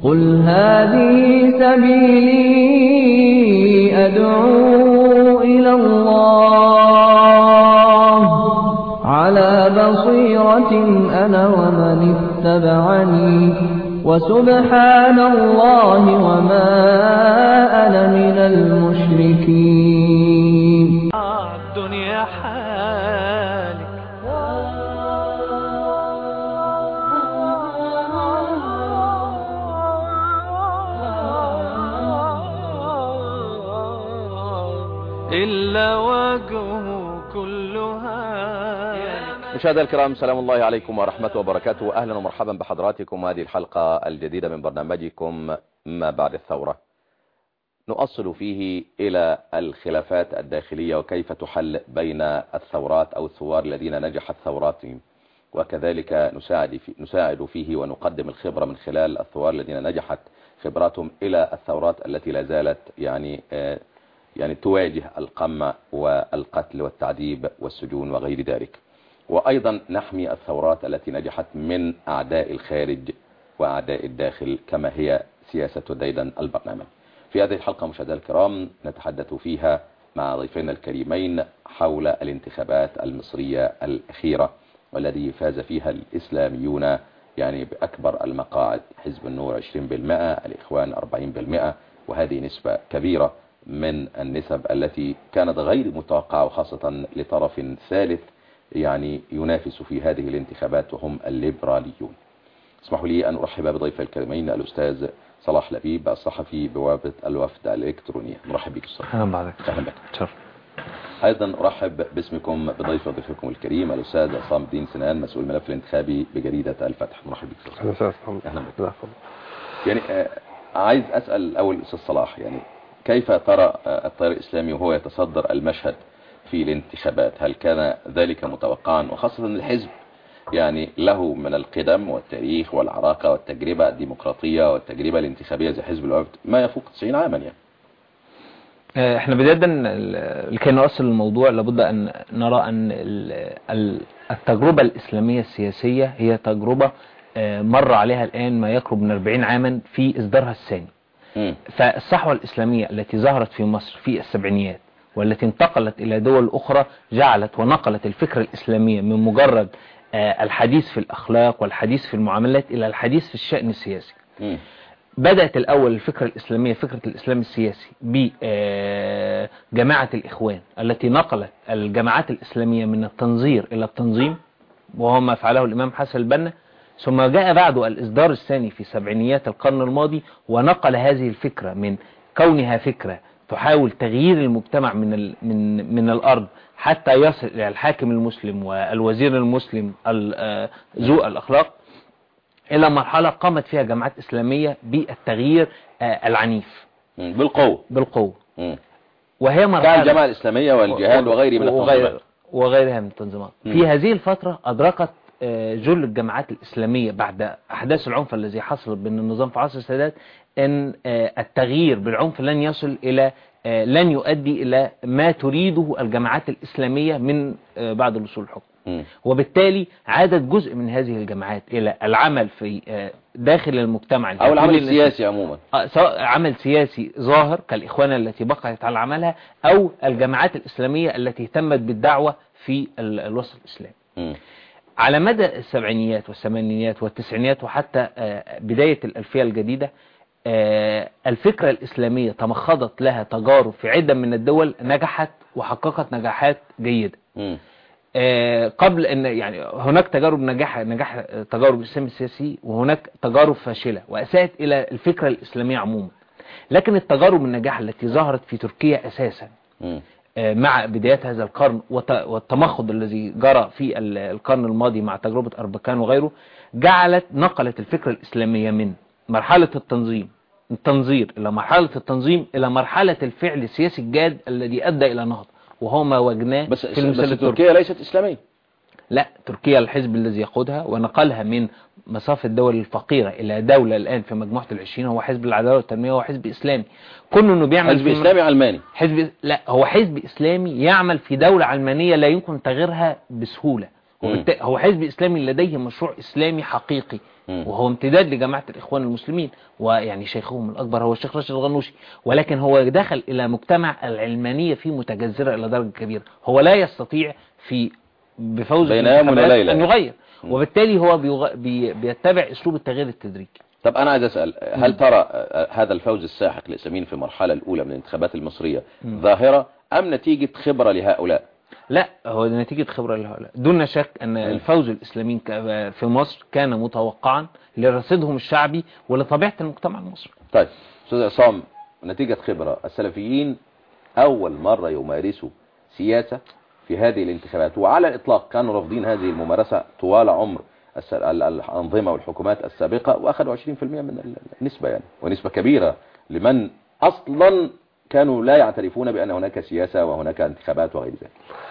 قل هذه سبيلي أدعو إلى الله على بصيرة أنا ومن اتبعني وسبحان الله وما أنا من المشركين الدنيا حالك إلا وجهه كلها مشاهدينا الكرام سلام الله عليكم ورحمة وبركاته أهلا ومرحبا بحضراتكم هذه الحلقة الجديدة من برنامجكم ما بعد الثورة نؤصل فيه إلى الخلافات الداخلية وكيف تحل بين الثورات أو الثوار الذين نجحت ثوراتهم وكذلك نساعد, في نساعد فيه ونقدم الخبرة من خلال الثوار الذين نجحت خبراتهم إلى الثورات التي لا زالت يعني آه يعني تواجه القمع والقتل والتعذيب والسجون وغير ذلك وأيضا نحمي الثورات التي نجحت من أعداء الخارج وأعداء الداخل كما هي سياسة ديدا البرنامج في هذه الحلقة مشاهدينا الكرام نتحدث فيها مع ضيفنا الكريمين حول الانتخابات المصرية الأخيرة والذي فاز فيها الإسلاميون يعني بأكبر المقاعد حزب النور 20% الإخوان 40% وهذه نسبة كبيرة من النسب التي كانت غير متوقعة وخاصة لطرف ثالث يعني ينافس في هذه الانتخابات وهم الليبراليون اسمحوا لي أن أرحب بضيف الكريمين الأستاذ صلاح لبيب الصحفي بوابة الوفد الإلكترونية مرحب بك أستاذ أهلا بعدك أهلا بك شرف أيضا أرحب باسمكم بضيف ضيفكم الكريم الأستاذ عصام الدين سنان مسؤول الملف الانتخابي بجريدة الفتح مرحب بك أستاذ أهلا وسهلا أهلا بك لا فضل. يعني آه، عايز أسأل الأول أستاذ صلاح يعني كيف ترى آه، التيار الإسلامي وهو يتصدر المشهد في الانتخابات هل كان ذلك متوقعا وخاصة الحزب يعني له من القدم والتاريخ والعراقة والتجربة الديمقراطية والتجربة الانتخابية زي حزب الوفد ما يفوق 90 عاما يعني آه، احنا بداية ال- لكي نؤصل الموضوع لابد أن نرى أن ال- ال- التجربة الإسلامية السياسية هي تجربة آه، مر عليها الآن ما يقرب من 40 عاما في إصدارها الثاني مم. فالصحوة الإسلامية التي ظهرت في مصر في السبعينيات والتي انتقلت إلى دول أخرى جعلت ونقلت الفكرة الإسلامية من مجرد آه، الحديث في الأخلاق والحديث في المعاملات إلى الحديث في الشأن السياسي مم. بدأت الأول الفكرة الإسلامية فكرة الإسلام السياسي بجماعة الإخوان التي نقلت الجماعات الإسلامية من التنظير إلى التنظيم وهو ما فعله الإمام حسن البنا ثم جاء بعده الإصدار الثاني في سبعينيات القرن الماضي ونقل هذه الفكرة من كونها فكرة تحاول تغيير المجتمع من ال من من الأرض حتى يصل إلى الحاكم المسلم والوزير المسلم ال- آه، ذو الأخلاق إلى مرحلة قامت فيها جماعات إسلامية بالتغيير آه، العنيف مم. بالقوة بالقوة مم. وهي مرحلة كالجماعة الإسلامية والجهاد وغيره من وغير التنظيمات وغيرها من التنظيمات مم. في هذه الفترة أدركت آه، جل الجماعات الإسلامية بعد أحداث العنف الذي حصل بين النظام في عصر السادات أن آه، التغيير بالعنف لن يصل إلى آه، لن يؤدي إلى ما تريده الجماعات الإسلامية من آه، بعد الوصول الحكم مم. وبالتالي عادت جزء من هذه الجماعات إلى العمل في آه، داخل المجتمع أو العمل التأثيري السياسي عموما آه، سواء عمل سياسي ظاهر كالإخوان التي بقيت على عملها أو الجماعات الإسلامية التي اهتمت بالدعوة في ال- الوسط الإسلامي مم. على مدى السبعينيات والثمانينيات والتسعينيات وحتى آه، بداية الألفية الجديدة آه، الفكرة الإسلامية تمخضت لها تجارب في عدة من الدول نجحت وحققت نجاحات جيدة مم. آه، قبل ان يعني هناك تجارب نجاح نجاح آه، تجارب الاسلام السياسي وهناك تجارب فاشله واساءت الى الفكره الاسلاميه عموما لكن التجارب النجاح التي ظهرت في تركيا اساسا مم. آه، مع بدايات هذا القرن وت- والتمخض الذي جرى في ال- القرن الماضي مع تجربه اربكان وغيره جعلت نقلت الفكره الاسلاميه من مرحله التنظيم التنظير الى مرحله التنظيم الى مرحله الفعل السياسي الجاد الذي ادى الى نهضه وهو ما وجدناه بس, في المثال بس التركي تركيا ليست إسلامية لا تركيا الحزب الذي يقودها ونقلها من مصاف الدول الفقيرة إلى دولة الآن في مجموعة العشرين هو حزب العدالة والتنمية هو حزب إسلامي كونه إنه بيعمل حزب في إسلامي علماني حزب لا هو حزب إسلامي يعمل في دولة علمانية لا يمكن تغييرها بسهولة مم. وبالت- هو حزب إسلامي لديه مشروع إسلامي حقيقي مم. وهو امتداد لجماعة الإخوان المسلمين ويعني شيخهم الأكبر هو الشيخ راشد الغنوشي ولكن هو دخل إلى مجتمع العلمانية فيه متجذرة إلى درجة كبيرة هو لا يستطيع في بفوز بين يوم الانتخابات وليلة. أن يغير وبالتالي هو بيغ... بي... بيتبع أسلوب التغيير التدريجي طب أنا عايز أسأل هل ترى آه، هذا الفوز الساحق للإسلاميين في المرحلة الأولى من الانتخابات المصرية ظاهرة أم نتيجة خبرة لهؤلاء لا هو نتيجة خبرة لهؤلاء دون شك أن الفوز الإسلامي ك- في مصر كان متوقعا لرصيدهم الشعبي ولطبيعة المجتمع المصري طيب أستاذ عصام نتيجة خبرة السلفيين أول مرة يمارسوا سياسة في هذه الانتخابات وعلى الإطلاق كانوا رافضين هذه الممارسة طوال عمر الس- ال- الأنظمة والحكومات السابقة وأخذوا 20% من ال- النسبة يعني ونسبة كبيرة لمن أصلا كانوا لا يعترفون بأن هناك سياسة وهناك انتخابات وغير ذلك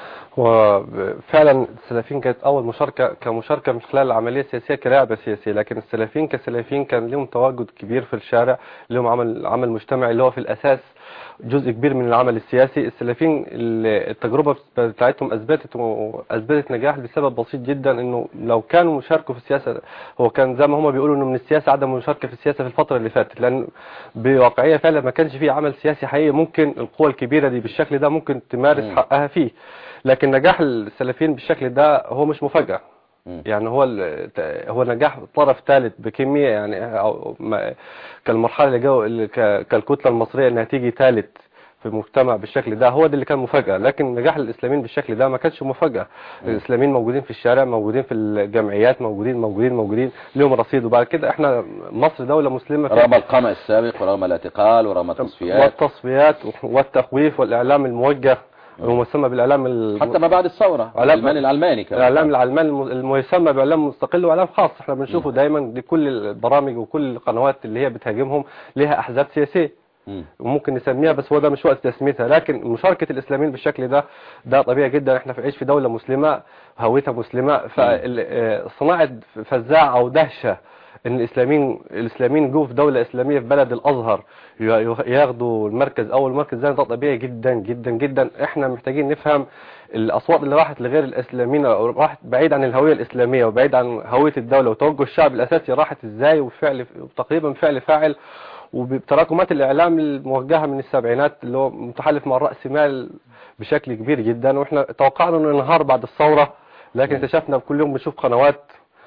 وفعلا السلفيين كانت اول مشاركه كمشاركه من خلال العمليه السياسيه كلعبه سياسيه لكن السلفيين كسلفيين كان لهم تواجد كبير في الشارع لهم عمل عمل مجتمعي اللي هو في الاساس جزء كبير من العمل السياسي السلفيين ال- التجربه بتاعتهم اثبتت اثبتت نجاح بسبب بسيط جدا انه لو كانوا شاركوا في السياسه هو كان زي ما هم بيقولوا انه من السياسه عدم المشاركه في السياسه في الفتره اللي فاتت لان بواقعيه فعلا ما كانش فيه عمل سياسي حقيقي ممكن القوى الكبيره دي بالشكل ده ممكن تمارس مم. حقها فيه لكن نجاح السلفيين بالشكل ده هو مش مفاجاه مم. يعني هو ال- هو نجاح طرف ثالث بكميه يعني أو ما- كالمرحله اللي جو اللي ك- كالكتله المصريه انها تيجي ثالث في المجتمع بالشكل ده هو ده اللي كان مفاجاه لكن نجاح الاسلاميين بالشكل ده ما كانش مفاجاه الاسلاميين موجودين في الشارع موجودين في الجمعيات موجودين موجودين موجودين لهم رصيد وبعد كده احنا مصر دوله مسلمه فيها رغم القمع السابق ورغم الاعتقال ورغم التصفيات والتصفيات والتخويف والاعلام الموجه المسمى بالاعلام الم- حتى ما بعد الثورة على- الألماني العلماني كمان الاعلام العلماني الم- المسمى باعلام مستقل واعلام خاص احنا بنشوفه دايما دي كل البرامج وكل القنوات اللي هي بتهاجمهم لها احزاب سياسيه مم. وممكن نسميها بس هو ده مش وقت تسميتها لكن مشاركة الإسلاميين بالشكل ده ده طبيعي جدا احنا في عيش في دولة مسلمة هويتها مسلمة فصناعة فزاع أو دهشة ان الاسلاميين الاسلاميين جو في دوله اسلاميه في بلد الازهر ي- ياخدوا المركز اول مركز ده ده طبيعي جدا جدا جدا احنا محتاجين نفهم الاصوات اللي راحت لغير الاسلاميين او راحت بعيد عن الهويه الاسلاميه وبعيد عن هويه الدوله وتوجه الشعب الاساسي راحت ازاي وفعل تقريبا فعل فاعل وبتراكمات الاعلام الموجهه من السبعينات اللي هو متحالف مع الراس مال بشكل كبير جدا واحنا توقعنا انه ينهار بعد الثوره لكن اكتشفنا كل يوم بنشوف قنوات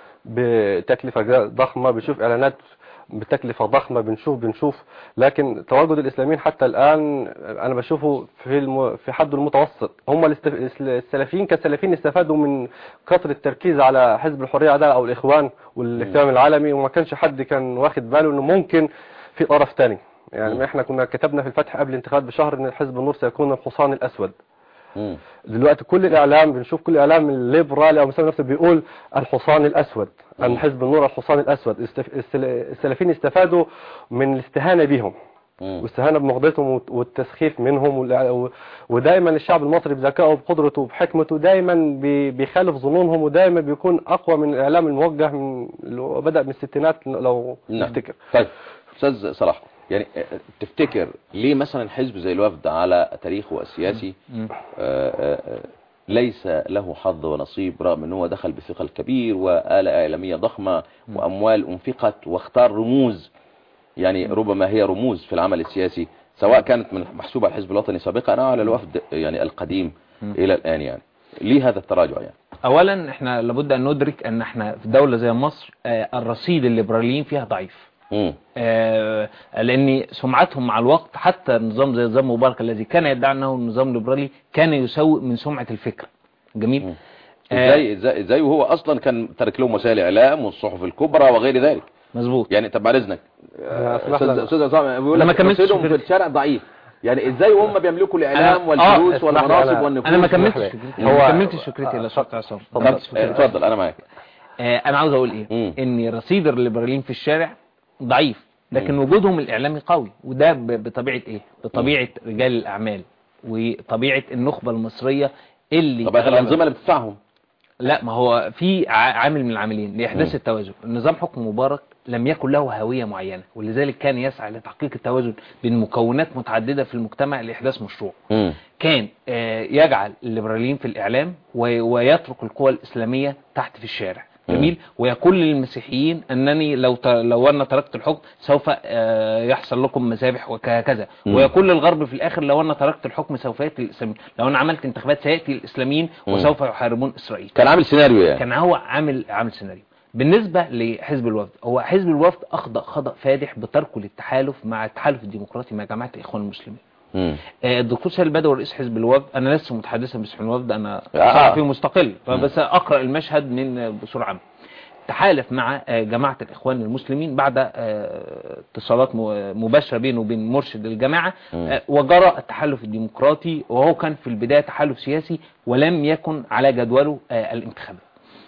بتكلفه ضخمه بنشوف اعلانات بتكلفه ضخمه بنشوف بنشوف لكن تواجد الاسلاميين حتى الان انا بشوفه في الم... في حد المتوسط هم الاست... السلفيين كسلفيين استفادوا من كثره التركيز على حزب الحريه ده او الاخوان والاهتمام العالمي وما كانش حد كان واخد باله انه ممكن في طرف ثاني يعني مم. احنا كنا كتبنا في الفتح قبل الانتخابات بشهر ان حزب النور سيكون الحصان الاسود مم. دلوقتي كل الاعلام بنشوف كل الاعلام الليبرالي او مسمى نفسه بيقول الحصان الاسود مم. ان حزب النور الحصان الاسود السلف- السل- السلفيين استفادوا من الاستهانه بهم مم. والاستهانه بمقدرتهم والت- والتسخيف منهم والإع- و- ودايما الشعب المصري بذكائه وبقدرته وبحكمته دايما بي- بيخالف ظنونهم ودايما بيكون اقوى من الاعلام الموجه من اللي هو بدا من الستينات لو نعم. نفتكر طيب استاذ صلاح يعني آه، تفتكر ليه مثلا حزب زي الوفد على تاريخه السياسي مم. آه، آه، آه، ليس له حظ ونصيب رغم ان هو دخل بثقل كبير وآلة إعلامية ضخمة وأموال أنفقت واختار رموز يعني ربما هي رموز في العمل السياسي سواء كانت من محسوبة على الحزب الوطني سابقا أو على الوفد يعني القديم إلى الآن يعني ليه هذا التراجع يعني اولا احنا لابد ان ندرك ان احنا في دولة زي مصر آه، الرصيد الليبراليين فيها ضعيف مم. آه، لان سمعتهم مع الوقت حتى نظام زي نظام مبارك الذي كان يدعي انه نظام ليبرالي كان يسوء من سمعة الفكر جميل مم. آه، ازاي ازاي ازاي وهو اصلا كان ترك لهم وسائل اعلام والصحف الكبرى وغير ذلك مظبوط يعني طب بعد اذنك أنا أسمح استاذ لك. استاذ عصام بيقول أنا ما لك كملتش رصيدهم في فكرتي. الشارع ضعيف يعني ازاي هم بيملكوا الاعلام أنا- والفلوس اسمح لي، والمناصب أنا- والنفوذ انا ما كملتش لي. فكرتي هو- ما كملتش فكرتي لا شرط عصام طب كملتش فكرتي. اتفضل انا معاك آه، انا عاوز اقول ايه مم. ان رصيد الليبراليين في الشارع ضعيف لكن مم. وجودهم الاعلامي قوي وده ب- بطبيعه ايه بطبيعه رجال الاعمال وطبيعه النخبه المصريه اللي طب الانظمه اللي بتدفعهم لا ما هو في ع- عامل من العاملين لاحداث مم. التوازن النظام حكم مبارك لم يكن له هويه معينه ولذلك كان يسعى لتحقيق التوازن بين مكونات متعدده في المجتمع لاحداث مشروع مم. كان آه، يجعل الليبراليين في الإعلام و- ويترك القوى الإسلامية تحت في الشارع جميل ويقول للمسيحيين انني لو ت... لو انا تركت الحكم سوف آه، يحصل لكم مذابح وكذا مم. ويقول للغرب في الاخر لو انا تركت الحكم سوف ياتي الاسلاميين لو انا عملت انتخابات سياتي الاسلاميين مم. وسوف يحاربون اسرائيل كان عامل سيناريو يعني كان هو عامل عامل سيناريو بالنسبة لحزب الوفد هو حزب الوفد أخطأ خطأ فادح بتركه للتحالف مع التحالف الديمقراطي مع جماعة الإخوان المسلمين مم. آه، الدكتور سهل البدوي رئيس حزب الوفد أنا لست متحدثا باسم الوفد أنا آه. صحفي مستقل بس أقرأ المشهد من آه، بصورة عامة تحالف مع آه، جماعة الإخوان المسلمين بعد آه، اتصالات م- مباشرة بينه وبين مرشد الجماعة مم. آه، وجرى التحالف الديمقراطي وهو كان في البداية تحالف سياسي ولم يكن على جدوله آه، الانتخابات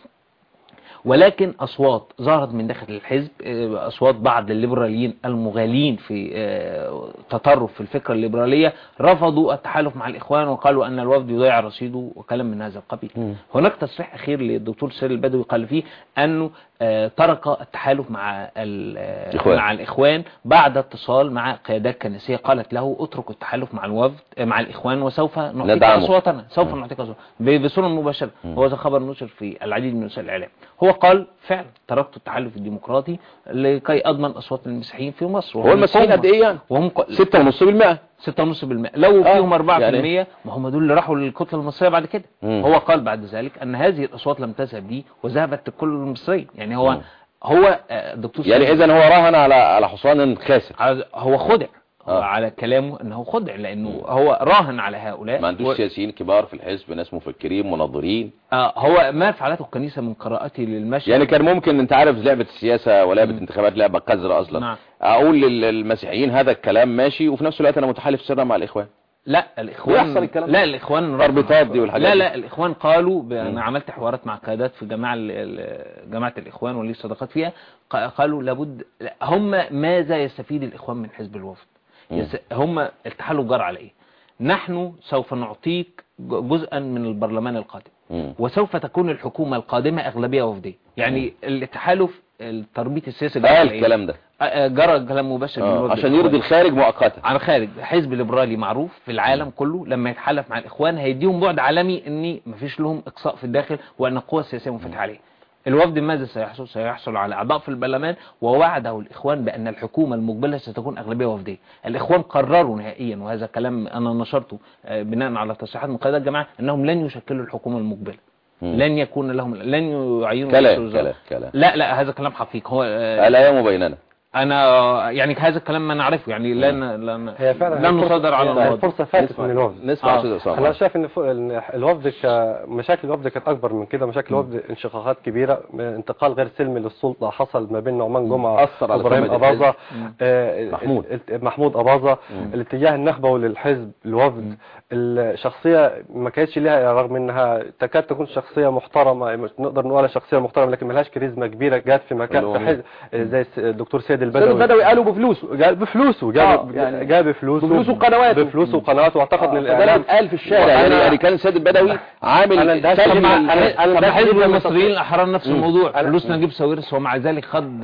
ولكن أصوات ظهرت من داخل الحزب آه، أصوات بعض الليبراليين المغالين في آه، تطرف في الفكرة الليبرالية رفضوا التحالف مع الإخوان وقالوا أن الوفد يضيع رصيده وكلام من هذا القبيل مم. هناك تصريح أخير للدكتور سير البدوي قال فيه أنه آه، ترك التحالف مع ال- آه، الإخوان. مع الإخوان بعد اتصال مع قيادات كنسية قالت له اترك التحالف مع الوفد آه، مع الإخوان وسوف نعطيك ندعمه. أصواتنا سوف نعطيك أصوات ب- بصورة مباشرة هو ذا خبر نشر في العديد من وسائل الإعلام هو قال فعلا تركت التحالف الديمقراطي لكي أضمن أصوات المسيحيين في مصر هو المسيحيين قد ايه يعني وهم ق- ستة ونص بالمئة ستة ونص بالمئة لو آه، فيهم أربعة يعني- بالمئة ما هم دول اللي راحوا للكتلة المصرية بعد كده مم. هو قال بعد ذلك أن هذه الأصوات لم تذهب لي وذهبت لكل المصريين يعني هو مم. هو آه، الدكتور يعني سيد- اذا هو راهن على على حصان خاسر على- هو خدع هو آه. على كلامه انه خدع لانه هو راهن على هؤلاء ما عندوش و- سياسيين كبار في الحزب ناس مفكرين منظرين آه هو ما فعلته الكنيسة من قراءتي للمشهد يعني كان ممكن انت عارف لعبة السياسة ولعبة انتخابات لعبة قذرة اصلا نعم. اقول للمسيحيين هذا الكلام ماشي وفي نفس الوقت انا متحالف سرا مع الاخوان لا الاخوان بيحصل الكلام ده. لا الاخوان تربيطات رفضوا. دي والحاجات لا دي. لا الاخوان قالوا ب- مم. انا عملت حوارات مع قيادات في جماعه ال- ال- جماعه الاخوان ولي صداقات فيها ق- قالوا لابد لا، هم ماذا يستفيد الاخوان من حزب الوفد مم. يس- هم التحالف جار على ايه نحن سوف نعطيك ج- جزءا من البرلمان القادم مم. وسوف تكون الحكومة القادمة أغلبية وفدية يعني التحالف التربيط السياسي جرى قال على إيه؟ الكلام ده آه، آه، جرى كلام مباشر من آه. الوفد عشان الإخواني. يرضي الخارج مؤقتا على خارج حزب ليبرالي معروف في العالم كله لما يتحالف مع الاخوان هيديهم بعد عالمي ان مفيش لهم اقصاء في الداخل وان القوى السياسيه منفتحه عليه الوفد ماذا سيحصل سيحصل على اعضاء في البرلمان ووعده الاخوان بان الحكومه المقبله ستكون اغلبيه وفديه الاخوان قرروا نهائيا وهذا كلام انا نشرته آه، بناء على تصريحات من قيادات الجماعه انهم لن يشكلوا الحكومه المقبله مم. لن يكون لهم لن يعينوا كلام رئيس الوزراء. كلام كلام لا لا هذا كلام حقيقي هو آه، الايام بيننا انا يعني هذا الكلام ما نعرفه يعني لن لن هي فعلا لن الفرصة- نصدر على هي الوضع الفرصة فاتت من الوفد نسمع آه. استاذ اسامه انا شايف ان ف- إن الوفد ك- مشاكل الوفد كانت اكبر من كده مشاكل الوفد انشقاقات كبيره انتقال غير سلمي للسلطه حصل ما بين نعمان جمعه أثر على وابراهيم سمعة اباظه مم. آه، محمود. ال- ال- محمود اباظه الاتجاه النخبوي للحزب الوفد الشخصيه ما كانتش ليها رغم انها تكاد تكون شخصيه محترمه مش نقدر نقولها شخصيه محترمه لكن ملهاش كاريزما كبيره جات في مكان اللي في هو حزب آه، زي الس- الدكتور سيد السيد البدوي البدوي قالوا بفلوسه جاب بفلوسه جاب آه، يعني جاب فلوسه بفلوسه وقنواته. بفلوسه وقنواته واعتقد ان فده الاعلام قال في الشارع يعني, وأنا- يعني كان السيد البدوي عامل أنا ده سلم طب ما- ال- أنا- أنا طب ده حزب جدا المصريين متصل. الاحرار نفس مم. الموضوع أنا- فلوس نجيب ساويرس ومع ذلك خد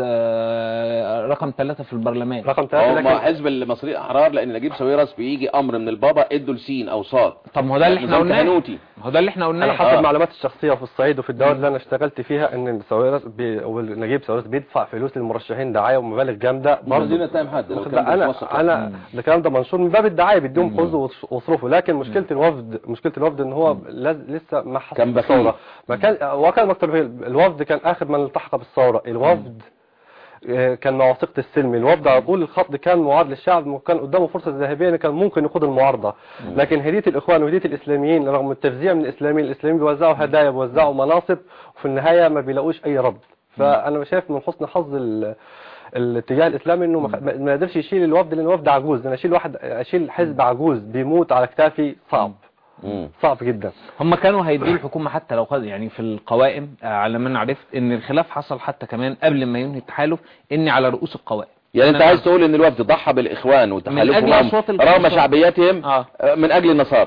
آه، رقم ثلاثة في البرلمان رقم هو ثلاثة ما لكن حزب المصريين الاحرار لان نجيب ساويرس بيجي امر من البابا ادوا لسين او صاد طب ما هو ده اللي احنا نظام قلناه كهنوتي. ما هو ده اللي احنا انا قلناه حسب آه. معلوماتي الشخصيه في الصعيد وفي الدول اللي انا اشتغلت فيها ان ساويرس بي او نجيب ساويرس بيدفع فلوس للمرشحين دعايه ومبالغ جامده مش عايزين برضه نتهم حد لو واخد كان بالك؟ انا بيتوسط. انا ده الكلام ده منشور من باب الدعايه بيديهم خذوا واصرفوا لكن مشكله الوفد مشكله الوفد ان هو لاز- لسه ما حصل كان بخيل. بالثوره ما كان وكان مكتوب فيه الوفد كان اخر من التحق بالثوره الوفد آه، كان مع وثيقه السلم الوفد على طول الخط كان معارض للشعب وكان قدامه فرصه ذهبيه إن كان ممكن يخوض المعارضه لكن هديه الاخوان وهديه الاسلاميين رغم التفزيع من الاسلاميين الاسلاميين بيوزعوا هدايا بيوزعوا مناصب وفي النهايه ما بيلاقوش اي رد فانا شايف من حسن حظ ال- الاتجاه الاسلامي انه ما خ- ما ما قدرش يشيل الوفد لان الوفد عجوز انا اشيل واحد اشيل حزب عجوز بيموت على كتافي صعب مم. صعب جدا هم كانوا هيدوا الحكومة حتى لو خد يعني في القوائم آه، على ما انا عرفت ان الخلاف حصل حتى كمان قبل ما ينهي التحالف ان على رؤوس القوائم يعني انت أنا- عايز تقول ان الوفد ضحى بالاخوان من وتحالفهم أجل معهم أصوات رغم الكنيسة. شعبيتهم آه. آه، من اجل النصارى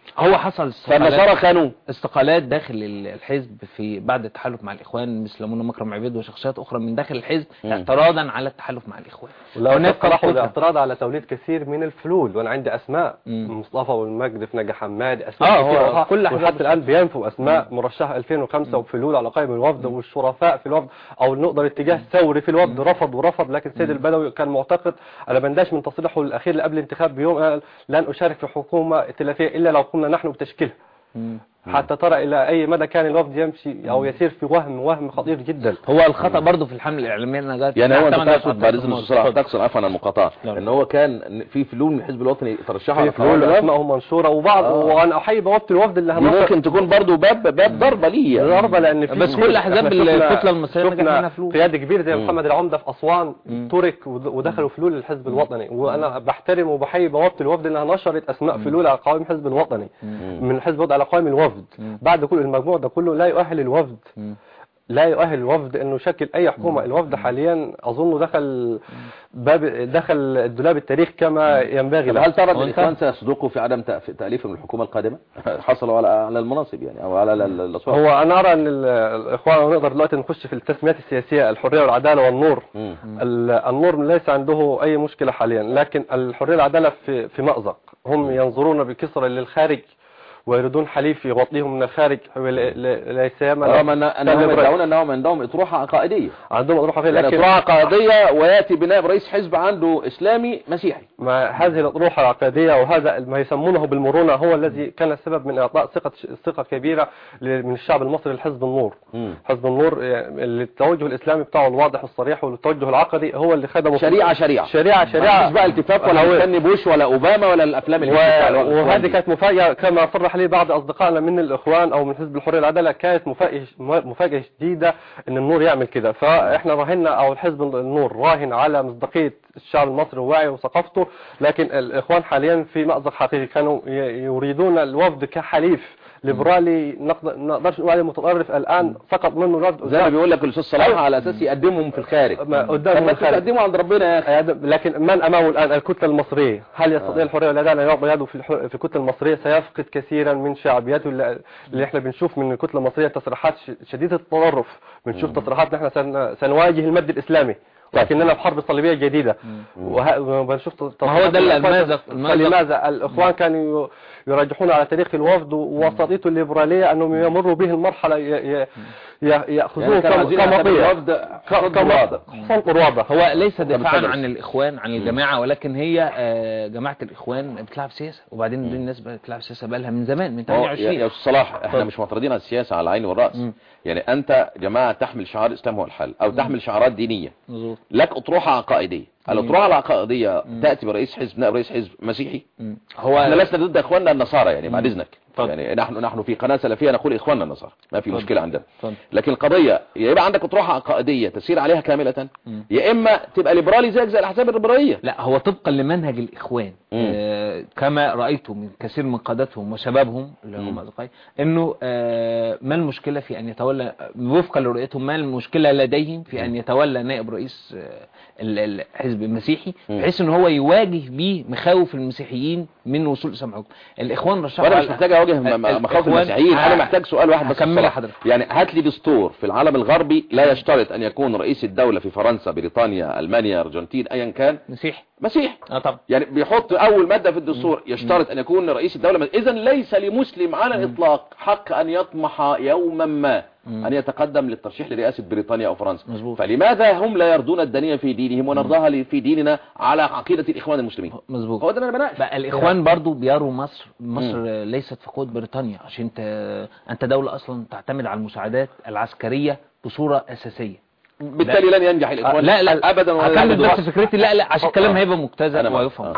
هو حصل استقالات فالنصارى خانوه استقالات داخل ال- الحزب في بعد التحالف مع الاخوان مثل منى مكرم عبيد وشخصيات اخرى من داخل الحزب مم. اعتراضا على التحالف مع الاخوان ولو هناك هناك راحوا فكرة. الاعتراض على توليد كثير من الفلول وانا عندي اسماء مم. مصطفى والمجد في نجا حماد اسماء آه، هو كثيرة كل أحزاب وحتى الان بينفوا اسماء مرشحه 2005 وفلول على قائمه الوفد والشرفاء في الوفد او نقدر اتجاه ثوري في الوفد رفض ورفض لكن سيد البدوي كان معتقد على بنداش من تصريحه الاخير اللي قبل الانتخاب بيوم قال لن اشارك في حكومه ائتلافيه الا لو قمنا نحن بتشكيلها مم. حتى ترى الى اي مدى كان الوفد يمشي او يسير في وهم وهم خطير جدا هو الخطا برضه في الحمله الاعلاميه اللي جت يعني هو انت نعتمد على تقصد بعد اذن الأرقام. الاستاذ صلاح اتفضل. تقصد عفوا عن المقاطعه لا. ان هو كان في فلول من الحزب الوطني ترشحوا في على فلول قرار الوفد. اسمائهم منشوره وبعض آه. وانا احيي بوابه الوفد اللي دي هنصر ممكن تكون برضو باب باب ضربه ليه يعني. ضربة لان في بس فلول. كل أحزاب إحنا شفنا- الكتلة المصرية نجح شفنا منها فلول. قيادة كبير زي مم. محمد العمدة في أسوان مم. ترك ود- ودخلوا فلول للحزب الوطني وأنا بحترم وبحيي بوابة الوفد إنها نشرت أسماء فلول على قوائم الحزب الوطني مم. من الحزب الوطني على قوائم الوفد مم. بعد كل المجموع ده كله لا يؤهل الوفد مم. لا يؤهل الوفد انه يشكل اي حكومه الوفد حاليا اظنه دخل باب دخل الدولاب التاريخ كما ينبغي طب له هل ترى ان هو الاخوان سيصدقوا في عدم تأف- تاليفهم الحكومه القادمه حصلوا على على المناصب يعني او على ال- ال- الاصوات هو انا ارى ان ال- الاخوان نقدر دلوقتي نخش في التسميات السياسيه الحريه والعداله والنور مم. ال- النور ليس عنده اي مشكله حاليا لكن الحريه والعداله في في مأزق هم ينظرون بكثره للخارج ويريدون حليف يغطيهم من الخارج ول- ل- لا سيما رغم ان انهم يدعون انهم عندهم اطروحه عقائديه عندهم اطروحه فيه يعني لكن اطروحه عقائديه وياتي بنائب رئيس حزب عنده اسلامي مسيحي ما هذه الأطروحة العقدية وهذا ما يسمونه بالمرونة هو الذي كان السبب من إعطاء ثقة ثقة كبيرة ل- من الشعب المصري لحزب النور مم. حزب النور يعني التوجه الإسلامي بتاعه الواضح الصريح والتوجه العقدي هو اللي خدمه شريعه شريعه شريعة شريعه شريعة مش بقى التفاف ولا هو- مستني بوش ولا اوباما ولا الافلام اللي و... بتاع الوقت وهذه الإخواني. كانت مفاجأة كما صرح لي بعض أصدقائنا من الإخوان أو من حزب الحرية والعدالة كانت مفاجأة مفاجأة جديدة إن النور يعمل كده فإحنا راهنا أو الحزب النور راهن على مصداقية الشعب المصري ووعيه وثقافته لكن الإخوان حاليا في مأزق حقيقي كانوا ي- يريدون الوفد كحليف ليبرالي نقدر نقدرش نقول عليه متطرف الآن سقط منه الوفد زي ما بيقول لك الاستاذ صلاح أيوة. على اساس يقدمهم في الخارج ما طب قدامهم ما الخارج. تقدموا عند ربنا يا اخي هذا- لكن من امامه الان الكتله المصريه هل يستطيع آه. الحريه والعداله ان يضع يده في الح- في الكتله المصريه سيفقد كثيرا من شعبيته اللي اللي احنا بنشوف من الكتله المصريه تصريحات ش- شديده التطرف بنشوف تصريحات نحن سن- سنواجه المد الاسلامي لكننا في حرب صليبيه جديده وه- وبنشوف تصريحات ما هو ده اللي الإخوان- المازق- المازق- فلماذا الاخوان كانوا ي- يرجحون على تاريخ الوفد ووسطيته الليبراليه انهم يمروا به المرحله ي- ي- ي- ياخذوه يعني كانوا كم- عايزين يعتبروا كمطيه الوفد حد واضح. حصان قرابه هو ليس دفاعا بتدرس. عن الاخوان عن الجماعه ولكن هي آه، جماعه الاخوان بتلعب سياسه وبعدين دي الناس بتلعب سياسه بقى لها من زمان من هو يا 28 يا استاذ صلاح احنا اتفضل. مش معترضين على السياسه على العين والراس مم. يعني انت جماعه تحمل شعار الاسلام هو الحل او تحمل شعارات دينيه مظبوط لك اطروحه عقائديه الاطروحه العقائديه تاتي برئيس حزب نائب رئيس حزب مسيحي مم. هو احنا لسنا ضد اخواننا النصارى يعني بعد مم. اذنك اتفضل. يعني نحن نحن في قناه سلفيه نقول اخواننا النصارى ما في اتفضل. مشكله عندنا اتفضل. لكن القضيه يا يبقى عندك اطروحه عقائديه تسير عليها كامله مم. يا اما تبقى ليبرالي زيك زي الاحزاب الليبراليه لا هو طبقا لمنهج الإخوان مم. آه كما رأيت من كثير من قادتهم وشبابهم اللي هم مم. أصدقائي إنه آه ما المشكلة في أن يتولى وفقا لرؤيتهم ما المشكلة لديهم في أن يتولى نائب رئيس آه ال- الحزب المسيحي مم. بحيث أن هو يواجه بيه مخاوف المسيحيين من وصول إسلام حكم الإخوان رشحوا وانا مش على- محتاج اواجه م- م- ال- مخاوف الإخوان- المسيحيين انا ه- محتاج سؤال واحد بس هكمل بصراحة. حضرتك. يعني هات لي دستور في العالم الغربي لا يشترط ان يكون رئيس الدولة في فرنسا بريطانيا المانيا ارجنتين ايا كان مسيحي مسيح اه طبعا يعني بيحط اول مادة في الدستور يشترط ان يكون رئيس الدولة اذا ليس لمسلم على الاطلاق حق ان يطمح يوما ما مم. ان يتقدم للترشيح لرئاسة بريطانيا او فرنسا مظبوط. فلماذا هم لا يرضون الدنيا في دينهم ونرضاها ل- في ديننا على عقيدة الاخوان المسلمين مظبوط هو ده اللي انا بناقش بقى الاخوان برضو بيروا مصر مصر ليست في قوة بريطانيا عشان انت انت دولة اصلا تعتمد على المساعدات العسكرية بصورة اساسية بالتالي لن ينجح الاخوان لا لا ابدا ولا هكمل يعبدوا بس فكرتي لا لا عشان الكلام هيبقى مبتذل أنا معاك. ويفهم آه.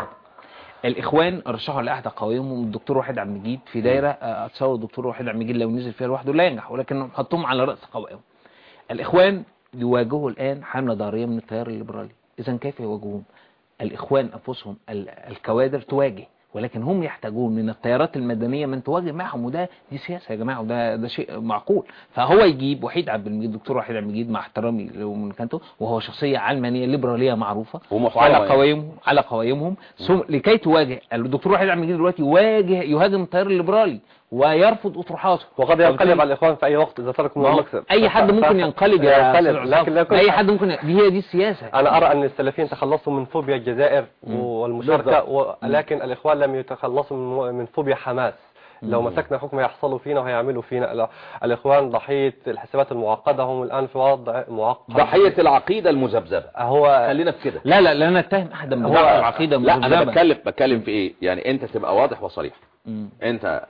الاخوان رشحوا لاحدى قوائمهم الدكتور وحيد عبد المجيد في دايره آه، اتصور الدكتور وحيد عبد المجيد لو نزل فيها لوحده لا ينجح ولكنهم حطوهم على راس قوائمهم الاخوان يواجهوا الان حمله ضاريه من التيار الليبرالي اذا كيف يواجهون الاخوان انفسهم ال- الكوادر تواجه ولكن هم يحتاجون من التيارات المدنية من تواجه معهم وده دي سياسة يا جماعة وده ده شيء معقول فهو يجيب وحيد عبد المجيد الدكتور وحيد عبد المجيد مع احترامي له من كانته وهو شخصية علمانية ليبرالية معروفة ومحترمة وعلى يعني. قوائمهم على قوائمهم ثم لكي تواجه الدكتور وحيد عبد المجيد دلوقتي يواجه يهاجم التيار الليبرالي ويرفض اطروحاته وقد ينقلب فبالتالي- على الاخوان في اي وقت اذا تركوا من ما هو المكسب اي حد ممكن ينقلب يا ينقلب، أستاذ لكن عصام. لا يكون- اي حد ممكن دي هي دي السياسة انا ارى ان السلفيين تخلصوا من فوبيا الجزائر والمشاركه بالضبط. ولكن الاخوان لم يتخلصوا من من فوبيا حماس لو مسكنا حكم يحصلوا فينا وهيعملوا فينا ال- الاخوان ضحيه الحسابات المعقده هم الان في وضع معقد ضحية العقيدة المذبذبة هو خلينا في كده لا لا لا نتهم احدا هو- بضعف العقيدة لا انا المذبذبة. بتكلم بتكلم في ايه يعني انت تبقى واضح وصريح مم. انت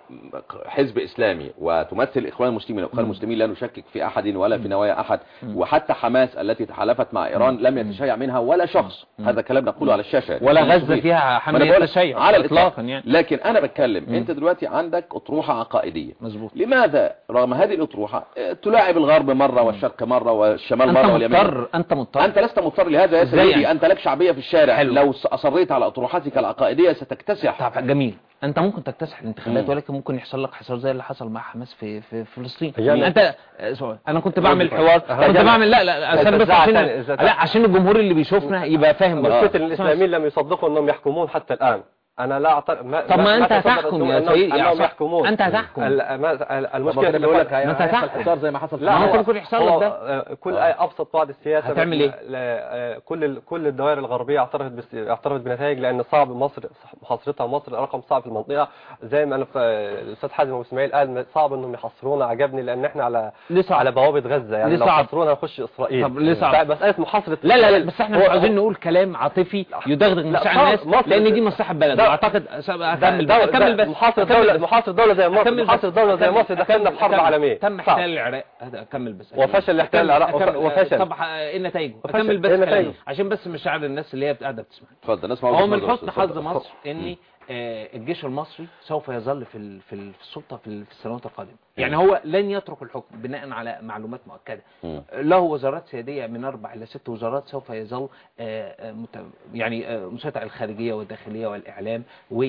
حزب اسلامي وتمثل الاخوان المسلمين الاخوان المسلمين لا نشكك في احد ولا في نوايا احد وحتى حماس التي تحالفت مع ايران لم يتشيع منها ولا شخص هذا كلام نقوله على الشاشه ولا يعني. غزة فيها ما أنا حملية بقول تشيع على الاطلاق اطلاقا يعني لكن انا بتكلم انت دلوقتي عندك اطروحه عقائديه مظبوط لماذا رغم هذه الاطروحه اه، تلاعب الغرب مره والشرق مره والشمال انت مره واليمين مضطر انت مضطر أنت لست مضطر لهذا يا إزاي سيدي يعني؟ أنت لك شعبية في الشارع حلو. لو أصريت على أطروحاتك العقائدية ستكتسح طب جميل انت ممكن تكتسح الانتخابات مم. ولكن ممكن يحصل لك حصار زي اللي حصل مع حماس في في فلسطين يعني- انت آه، سوري. انا كنت بعمل حوار أها. كنت يعني- بعمل لا لا لا استنى بس إذا عشان زعلت- إذا لا عشان الجمهور اللي بيشوفنا يبقى فاهم بس. مشكلة الاسلاميين لم يصدقوا انهم يحكمون حتى الان انا لا اعترف ما طب ما انت تصدق هتحكم أنهم- يا أنهم- سيدي يا انهم عصام. يحكمون انت هتحكم ال- ما- ال- المشكلة المشكلة اللي يقول لك ما أنت هيحصل هتحكم. حصار زي ما حصل في لا ما العراق. ممكن يكون يحصل لك هو ده. آه، كل ابسط بعض السياسه هتعمل إيه؟ ل- آه، كل ال- كل الدوائر الغربيه اعترفت بس اعترفت بنتائج لان صعب مصر محاصرتها مصر رقم صعب في المنطقه زي ما انا ف- الاستاذ حازم ابو اسماعيل قال صعب انهم يحصرونا عجبني لان احنا على ليه صعب؟ على بوابه غزه يعني ليه لو صعب؟ حصرونا نخش اسرائيل طب ليه صعب؟ مساله محاصره لا لا لا إسرائيل بس احنا هو- مش عاوزين نقول كلام عاطفي يدغدغ لا، مشاعر صعب. الناس مصر- لان دي مصلحه بلد ده- واعتقد اكمل ده- بس اكمل ده- بس محاصره أكمل دوله بس. محاصره دوله زي مصر أكمل بس. محاصره دوله زي أكمل- مصر دخلنا في حرب أكمل. عالميه تم صعب. احتلال العراق هذا اكمل بس وفشل احتلال أكمل- العراق وف- أكمل. وفشل. طب ايه نتائجه وفشل. اكمل بس إيه كلامي نتائجه؟ عشان بس مشاعر الناس اللي هي قاعده بتسمع اتفضل نسمع هو وجهة من نظر حسن أستاذ. حظ اتفضل. مصر ان آه، الجيش المصري سوف يظل في ال- في ال- في السلطه في ال- في السنوات القادمه يعني هو لن يترك الحكم بناء على معلومات مؤكده مم. له وزارات سياديه من اربع الى ست وزارات سوف يظل آه، آه، مت- يعني آه، مسيطر على الخارجيه والداخليه والاعلام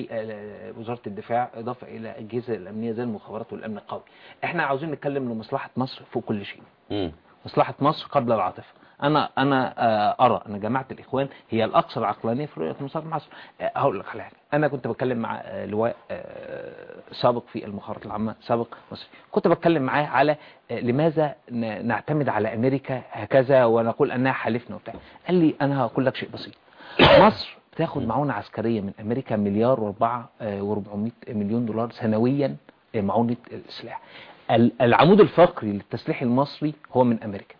ووزاره الدفاع اضافه الى الاجهزه الامنيه زي المخابرات والامن القومي احنا عاوزين نتكلم لمصلحه مصر فوق كل شيء مم. مصلحة مصر قبل العاطفة أنا أنا آه، أرى أن جماعة الإخوان هي الأكثر عقلانية في رؤية مصلحة مصر آه، هقول لك على حاجة أنا كنت بتكلم مع آه، لواء آه، سابق في المخابرات العامة سابق مصري كنت بتكلم معاه على آه، لماذا ن- نعتمد على أمريكا هكذا ونقول أنها حلفنا وبتاع قال لي أنا هقول لك شيء بسيط مصر بتاخد معونة عسكرية من أمريكا مليار وأربعة وربعمائة مليون دولار سنويا آه، معونة السلاح ال- العمود الفقري للتسليح المصري هو من أمريكا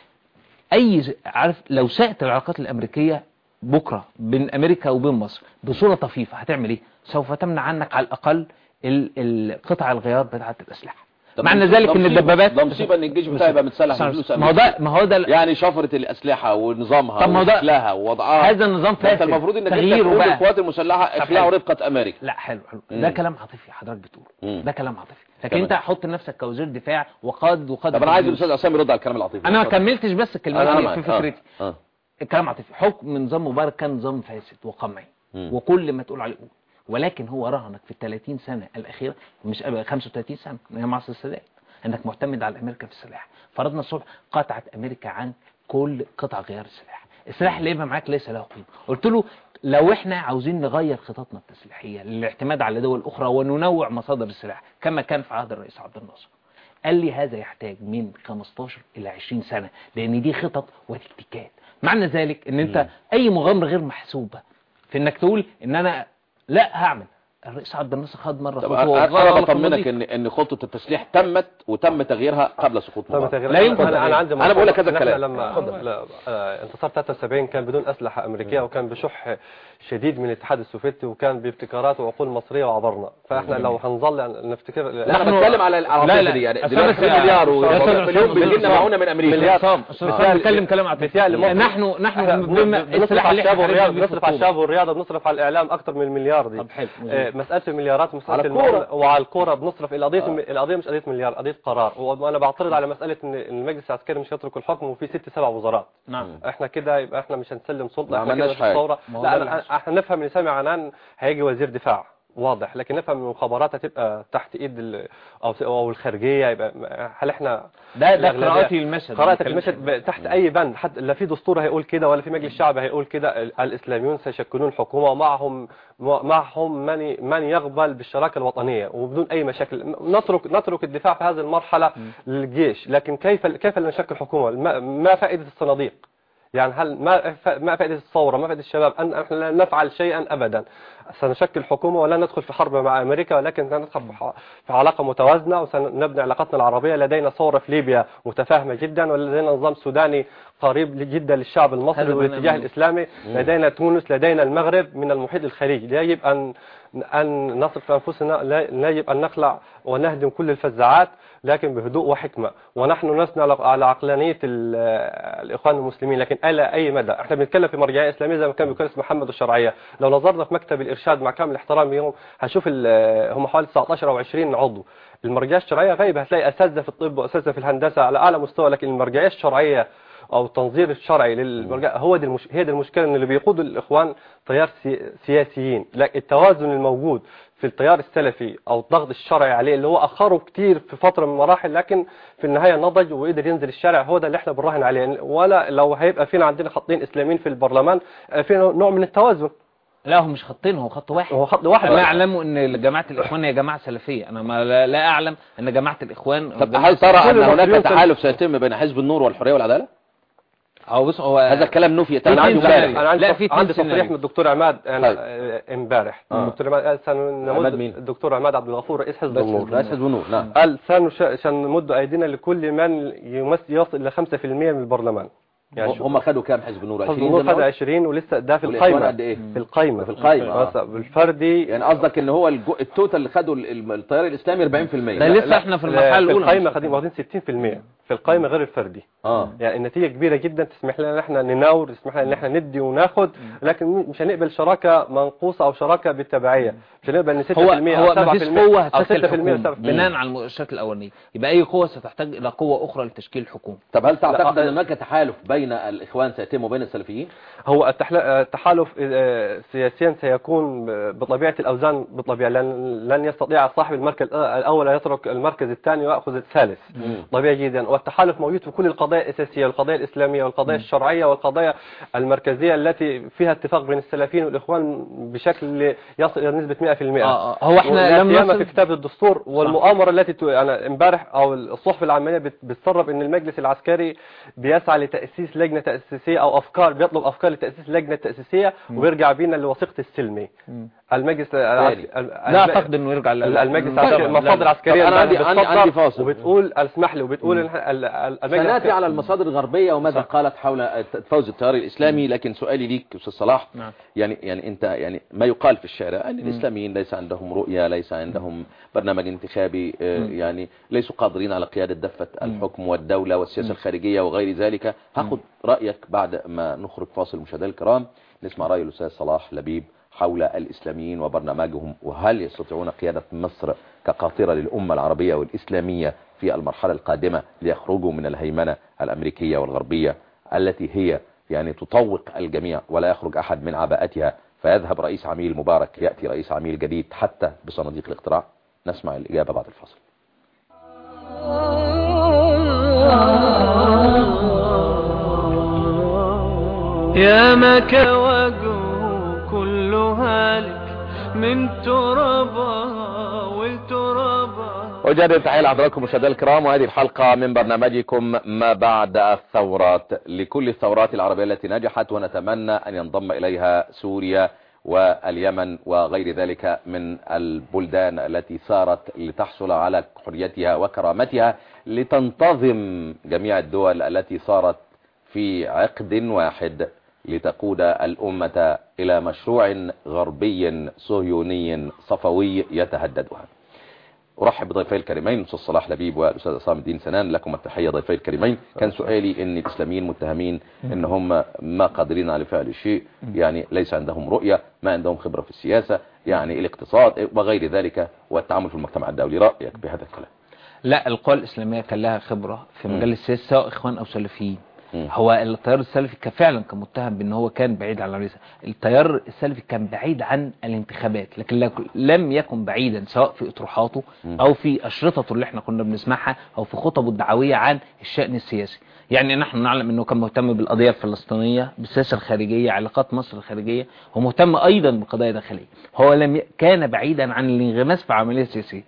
اي ز- عارف لو ساءت العلاقات الامريكيه بكره بين امريكا وبين مصر بصوره طفيفه هتعمل ايه سوف تمنع عنك على الاقل ال- ال- قطع الغيار بتاعه الاسلحه طب معنى ده ذلك ان مصيبة- الدبابات ده مصيبة ان الجيش بتاعي يبقى متسلح بفلوس ما هو ده أمريكية. ما هو ده يعني شفرة الأسلحة ونظامها طب ما هو ده- وشكلها ووضعها هذا النظام ده انت فاسد المفروض انك انت تغييره تقول بقى. للقوات المسلحة اخلعوا حلو. رفقة أمريكا لا حلو حلو مم. ده كلام عاطفي حضرتك بتقوله مم. ده كلام عاطفي لكن تمام. انت حط نفسك كوزير دفاع وقاد وقاد طب أنا عايز الأستاذ عصام يرد على الكلام العاطفي انا ما اتفضل. كملتش بس أنا الكلمات في معاك. فكرتي آه. آه. الكلام عاطفي حكم نظام مبارك كان نظام فاسد وقمعي مم. وكل ما تقول عليه قول ولكن هو رهنك في ال 30 سنة الأخيرة مش أبقى 35 سنة هي معصر السادات أنك معتمد على أمريكا في السلاح فرضنا الصبح قطعت أمريكا عن كل قطع غيار السلاح السلاح اللي يبقى معاك ليس له قيمة قلت له لو احنا عاوزين نغير خططنا التسليحية للاعتماد على دول أخرى وننوع مصادر السلاح كما كان في عهد الرئيس عبد الناصر قال لي هذا يحتاج من 15 إلى 20 سنة لأن دي خطط وتكتيكات معنى ذلك ان انت اي مغامرة غير محسوبة في انك تقول ان انا لا هعمل الرئيس عبد الناصر خد مرة طب خطوة انا وغير أنا على بطمنك النظيف. ان ان خطه التسليح تمت وتم تغييرها قبل سقوط طب مبارك تغيير- لا يمكن انا انا عندي أنا بقول لك هذا إن إحنا الكلام. لما اتفضل. لا، آه، انتصار 73 كان بدون اسلحه امريكيه وكان بشح شديد من الاتحاد السوفيتي وكان بابتكارات وعقول مصريه وعبرنا فاحنا لو هنظل نفتكر لا انا نحن- بتكلم على لا، العواطف لا. دي يعني أستاذ دلوقتي في أستاذ مليار أستاذ و أستاذ مليون أستاذ بيجي لنا أستاذ معونه من امريكا مليار عصام أستاذ عصام مثال- بنتكلم كلام عاطفي مثال لمصر. نحن نحن إحنا بما بنصرف السلاح على اللي الشباب احنا والرياضه حاربنا بيه بنصرف على الخطوبة. الشباب والرياضه بنصرف على الاعلام اكثر من المليار دي طب حلو آه، مساله المليارات مساله على المعونة الكورة. وعلى الكوره بنصرف القضيه القضيه مش قضيه مليار قضيه قرار وانا بعترض على مساله ان المجلس العسكري مش يترك الحكم وفي ست سبع وزارات نعم احنا كده يبقى احنا مش هنسلم سلطه ما احنا عملناش كده في حاجة. الثوره ما هو لا ده أنا اللي احنا نفهم ان سامي عنان هيجي وزير دفاع واضح لكن نفهم ان المخابرات هتبقى تحت ايد ال- او او الخارجيه يبقى هل احنا ده ده الأغلبية. قراءتي للمشهد قراءة ما المشهد ب- تحت أي بند حتى لا في دستور هيقول كده ولا في مجلس شعب هيقول كده ال- الإسلاميون سيشكلون حكومة ومعهم معهم من من يقبل بالشراكة الوطنية وبدون أي مشاكل نترك نترك الدفاع في هذه المرحلة للجيش لكن كيف كيف نشكل حكومة ما, ما فائدة الصناديق يعني هل ما ف- ما فائدة الثورة ما فائدة الشباب أن احنا لا نفعل شيئا أبدا سنشكل حكومة ولا ندخل في حرب مع أمريكا ولكن سندخل في ح- في علاقة متوازنة وسنبني علاقتنا العربية لدينا ثورة في ليبيا متفاهمة جدا ولدينا نظام سوداني قريب جدا للشعب المصري هذا والاتجاه بنعمل. الإسلامي لدينا تونس لدينا المغرب من المحيط الخليجي لا يجب أن أن نثق في أنفسنا لا لا يجب أن نخلع ونهدم كل الفزاعات لكن بهدوء وحكمة ونحن نثنى على- على عقلانية ال- الإخوان المسلمين لكن إلى أي مدى احنا بنتكلم في مرجعية إسلامية زي ما كان بيقول اسمه محمد الشرعية لو نظرنا في مكتب الإرشاد مع كامل احترامي ليهم هنشوف ال- هم حوالي 19 أو 20 عضو المرجعية الشرعية غايبة هتلاقي أساتذة في الطب وأساتذة في الهندسة على أعلى مستوى لكن المرجعية الشرعية او التنظير الشرعي للمرجع هو دي المش... هي دي المشكله ان اللي بيقود الاخوان تيار سي... سياسيين لا التوازن الموجود في التيار السلفي او الضغط الشرعي عليه اللي هو اخره كتير في فتره من المراحل لكن في النهايه نضج وقدر ينزل الشارع هو ده اللي احنا بنراهن عليه ولا لو هيبقى فينا عندنا خطين اسلاميين في البرلمان آه، في نوع من التوازن لا هو مش خطين هو خط واحد هو خط واحد لا اعلم ان جماعه الاخوان هي جماعه سلفيه انا ما لا, لا اعلم ان جماعه الاخوان طب جماعة هل ترى كل أن هناك المصريين تحالف سيتم بين حزب النور والحرية والعدالة هو بص هو هذا الكلام نفي في انا عندي اتنين تماما سيناريو. انا عندي لا، تص- في اتنين عندي تصريح سيناريو. من الدكتور عماد أنا طيب. آه، امبارح آه. الدكتور عماد قال سنمد عماد مين؟ الدكتور عماد عبد الغفور رئيس حزب النور رئيس حزب النور نعم قال سنش- سنمد ايدينا لكل من يمس يصل الى 5% من البرلمان يعني شو- هم خدوا كام حزب النور حزب 20 النور زي ما خد قلت؟ 20 ولسه ده في والإخوان القايمه قد إيه؟ في القايمه في القايمة، آه. بس بالفردي يعني قصدك ان هو الجو... التوتال اللي خدوا ال- ال- التيار الاسلامي 40% ده لسه احنا في المرحله في الاولى القايمه خدين واخدين 60% في القايمه غير الفردي اه يعني النتيجه كبيره جدا تسمح لنا ان احنا نناور تسمح لنا ان احنا ندي وناخد لكن مش هنقبل شراكه منقوصه او شراكه بالتبعيه مش هنقبل ان 6% هو او هو 7% ما فيش قوه او 6% هتشكل أو الحكومه 7% بناء على المؤشرات الاولانيه يبقى اي قوه ستحتاج الى قوه اخرى لتشكيل الحكومه طب هل تعتقد لا، ان هناك تحالف بين الاخوان سيتم وبين السلفيين هو التحل- التحالف آه، سياسيا سيكون بطبيعة الأوزان بطبيعة لن, لن يستطيع صاحب المركز الأول أن يترك المركز الثاني ويأخذ الثالث طبيعي جدا والتحالف موجود في كل القضايا الأساسية القضايا الإسلامية والقضايا الشرعية والقضايا المركزية التي فيها اتفاق بين السلفيين والإخوان بشكل يصل إلى نسبة 100% آه، آه. هو إحنا ولا لم سيما نصل- في كتاب الدستور والمؤامرة التي ت- أنا امبارح أو الصحف العلمانية بت- بتسرب أن المجلس العسكري بيسعى لتأسيس لجنة تأسيسية أو أفكار بيطلب أفكار لتأسيس لجنة تأسيسية وبيرجع بينا لوثيقة السلمي المجلس العسكري لا اعتقد انه يرجع لل- المجلس لا، العسكري لا، المصادر لا. العسكرية طب أنا عندي- بتصدر عندي- عندي فاصل. وبتقول اسمح لي وبتقول ال- ال- ال- المجلس سناتي على المصادر الغربية وماذا قالت حول فوز التيار الإسلامي لكن سؤالي ليك أستاذ صلاح نعم. يعني يعني أنت يعني ما يقال في الشارع أن الإسلاميين ليس عندهم رؤية ليس عندهم برنامج انتخابي آه، يعني ليسوا قادرين على قيادة دفة الحكم والدولة والسياسة الخارجية وغير ذلك هاخد رأيك بعد ما نخرج فاصل مشاهدينا الكرام نسمع رأي الأستاذ صلاح لبيب حول الإسلاميين وبرنامجهم وهل يستطيعون قيادة مصر كقاطرة للأمة العربية والإسلامية في المرحلة القادمة ليخرجوا من الهيمنة الأمريكية والغربية التي هي يعني تطوق الجميع ولا يخرج أحد من عباءتها فيذهب رئيس عميل مبارك يأتي رئيس عميل جديد حتى بصناديق الاقتراع نسمع الإجابة بعد الفاصل يا مكة وجهه كل هالك من ترابها والترابها أجدد تحية لحضراتكم مشاهدينا الكرام وهذه الحلقة من برنامجكم ما بعد الثورات لكل الثورات العربية التي نجحت ونتمنى أن ينضم إليها سوريا واليمن وغير ذلك من البلدان التي سارت لتحصل على حريتها وكرامتها لتنتظم جميع الدول التي صارت في عقد واحد لتقود الأمة إلى مشروع غربي صهيوني صفوي يتهددها أرحب بضيفي الكريمين الأستاذ صلاح لبيب والأستاذ عصام الدين سنان لكم التحية ضيفي الكريمين كان سؤالي أن الإسلاميين متهمين أن هم ما قادرين على فعل شيء يعني ليس عندهم رؤية ما عندهم خبرة في السياسة يعني الاقتصاد وغير ذلك والتعامل في المجتمع الدولي رأيك بهذا الكلام لا القوى الإسلامية كان لها خبرة في مم. مجال السياسة سواء إخوان أو سلفيين مم. هو التيار السلفي كان فعلا كان متهم بان هو كان بعيد عن الرئاسه التيار السلفي كان بعيد عن الانتخابات لكن لك- لم يكن بعيدا سواء في اطروحاته مم. او في اشرطته اللي احنا كنا بنسمعها او في خطبه الدعويه عن الشان السياسي يعني نحن نعلم انه كان مهتم بالقضيه الفلسطينيه بالسياسه الخارجيه علاقات مصر الخارجيه ومهتم ايضا بالقضايا الداخليه هو لم ي... كان بعيدا عن الانغماس في عمليه سياسيه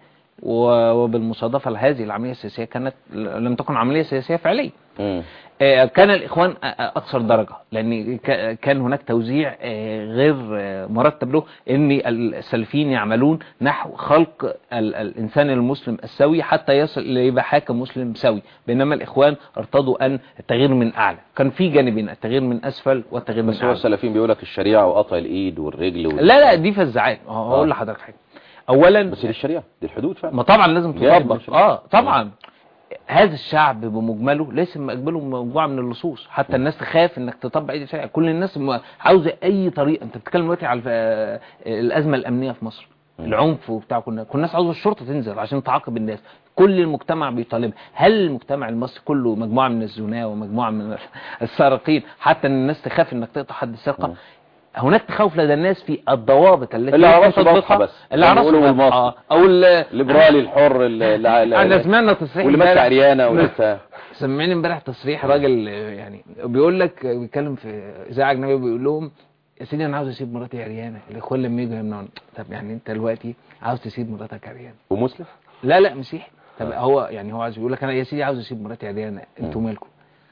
و- وبالمصادفه لهذه العمليه السياسيه كانت لم تكن عمليه سياسيه فعليه مم. آه، كان الإخوان آه، آه، أكثر درجة لأن ك- كان هناك توزيع آه، غير آه، مرتب له أن السلفيين يعملون نحو خلق ال- الإنسان المسلم السوي حتى يصل ليبقى حاكم مسلم سوي بينما الإخوان ارتضوا أن التغيير من أعلى كان في جانبين التغيير من أسفل والتغيير من بس هو أعلى السلفيين بيقول لك الشريعة وقطع الإيد والرجل وال... لا لا دي فزاعات هقول لحضرتك حاجة أولا بس دي الشريعة دي الحدود فعلا ما طبعا لازم جاهل تطبق من الشريعة. اه طبعا هذا الشعب بمجمله لازم مقبله مجموعه من اللصوص حتى الناس تخاف انك تطبق اي شيء كل الناس م- عاوزه اي طريقه انت بتتكلم دلوقتي على آه، الازمه الامنيه في مصر العنف وبتاع كنا كل الناس عاوزه الشرطه تنزل عشان تعاقب الناس كل المجتمع بيطالب هل المجتمع المصري كله مجموعه من الزنا ومجموعه من السارقين حتى ان الناس تخاف انك تقطع حد السرقه هناك تخوف لدى الناس في الضوابط التي اللي على يمكن راسه تطبيقها. بس. اللي على زي ما راسه بيقولوا بس. بالمصري. آه. او ال- الليبرالي الحر اللي اللي- انا سمعنا تصريح واللي ماشي امبارح- عريانة ولسه سمعني امبارح تصريح راجل آه، يعني بيقول لك آه، بيتكلم في اذاعه اجنبيه بيقول لهم يا سيدي انا عاوز اسيب مراتي عريانه الاخوان لما يجوا يمنعوني طب يعني انت دلوقتي عاوز تسيب مراتك عريانه ومسلم لا لا مسيحي طب هو يعني هو عاوز يقول لك انا يا سيدي عاوز اسيب مراتي عريانه انتوا مالكم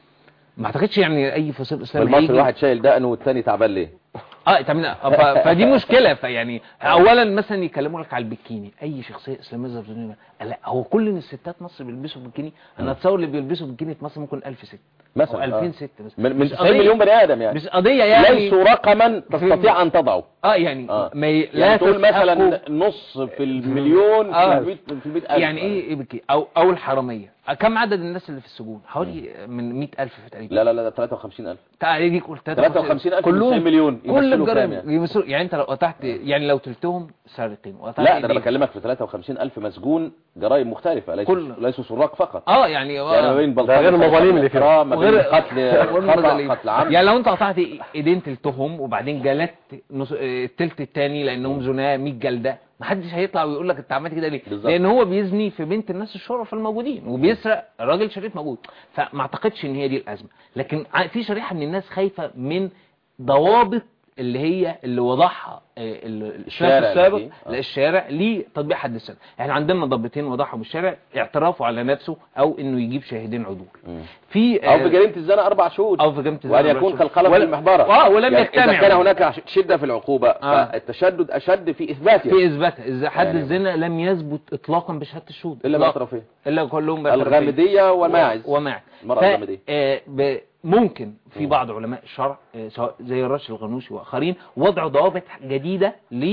ما اعتقدش يعني اي فصيل اسلامي بالمصري واحد شايل دقنه والتاني تعبان ليه اه طب ف- فدي مشكله فيعني اولا مثلا يكلموا لك على البكيني اي شخصيه اسلاميه زي الدنيا لا هو كل الستات مصر بيلبسوا بكيني انا اتصور اللي بيلبسوا بكيني في مصر ممكن 1000 ست مثلا او آه. 2000 ست بس من من مش 90 قضية- مليون بني آدم يعني مش قضيه يعني ليسوا رقما تستطيع أن تضعه اه يعني آه. ما ي... لا يعني تقول تستحقوا- مثلا نص في المليون آه. في المئة في المئة ألف يعني ايه ايه بكي او او الحراميه كم عدد الناس اللي في السجون حوالي من 100000 تقريبا لا لا لا 53000 تعالى يجي قلت 53,000 من 90 مليون كل يمثلوا كام الجرائم يعني؟ يمثلوا يعني انت لو قطعت يعني لو تلتهم سارقين وقطعت لا ده انا إيديهم. بكلمك في 53000 مسجون جرائم مختلفة ليسوا كل- ليسوا سراق فقط اه يعني يعني ما بين ده بلطجة غير المظالم اللي فيها. إكرام، ما بين وغير- قتل غير خطأ المظالم. قتل عمد يعني لو انت قطعت ايدين تلتهم وبعدين جلدت نص اه، التلت التاني لانهم زناة 100 جلده محدش هيطلع ويقول لك انت عملت كده ليه بالظبط. لان هو بيزني في بنت الناس الشرف الموجودين وبيسرق راجل شريف موجود فما اعتقدش ان هي دي الازمه لكن ع- في شريحه من الناس خايفه من ضوابط اللي هي اللي وضعها اه، ال- الشارع الشارع السابق اللي فيه. آه. لا الشارع لتطبيق حد السنه احنا عندنا ضابطين وضعهم الشارع اعترافه على نفسه او انه يجيب شاهدين عدول مم. في او اه، بجريمة الزنا اربع شهود او في جريمه وان الزنا يكون والرشوة. كالقلم في ولا- المحبرة اه ولم يعني يجتمع اذا كان هناك شدة في العقوبة آه. فالتشدد اشد في اثباتها في اثبات اذا حد يعني- الزنا لم يثبت اطلاقا بشهاده الشهود الا إطلاقاً. باعترافين الا كلهم باعترافين. الغامدية والماعز وماعز المرأة ف- الغامدية. آه، ب- ممكن في بعض علماء الشرع آه، سواء زي الرش الغنوشي واخرين وضعوا ضوابط جديده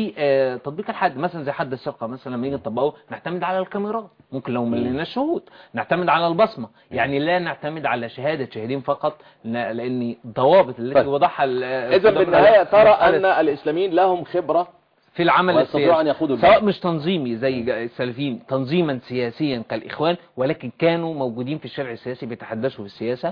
لتطبيق الحد مثلا زي حد السرقه مثلا لما نيجي نطبقه نعتمد على الكاميرات ممكن لو ما لقيناش شهود نعتمد على البصمه يعني لا نعتمد على شهاده شاهدين فقط لا- لان الضوابط التي طيب. وضعها ال- اذا الضابط بالنهاية ترى مسألة ان الاسلاميين لهم خبرة في العمل ويستطيعوا السياسي أن يقودوا سواء البلد. مش تنظيمي زي جا- السلفيين تنظيما سياسيا كالإخوان ولكن كانوا موجودين في الشارع السياسي بيتحدثوا في السياسة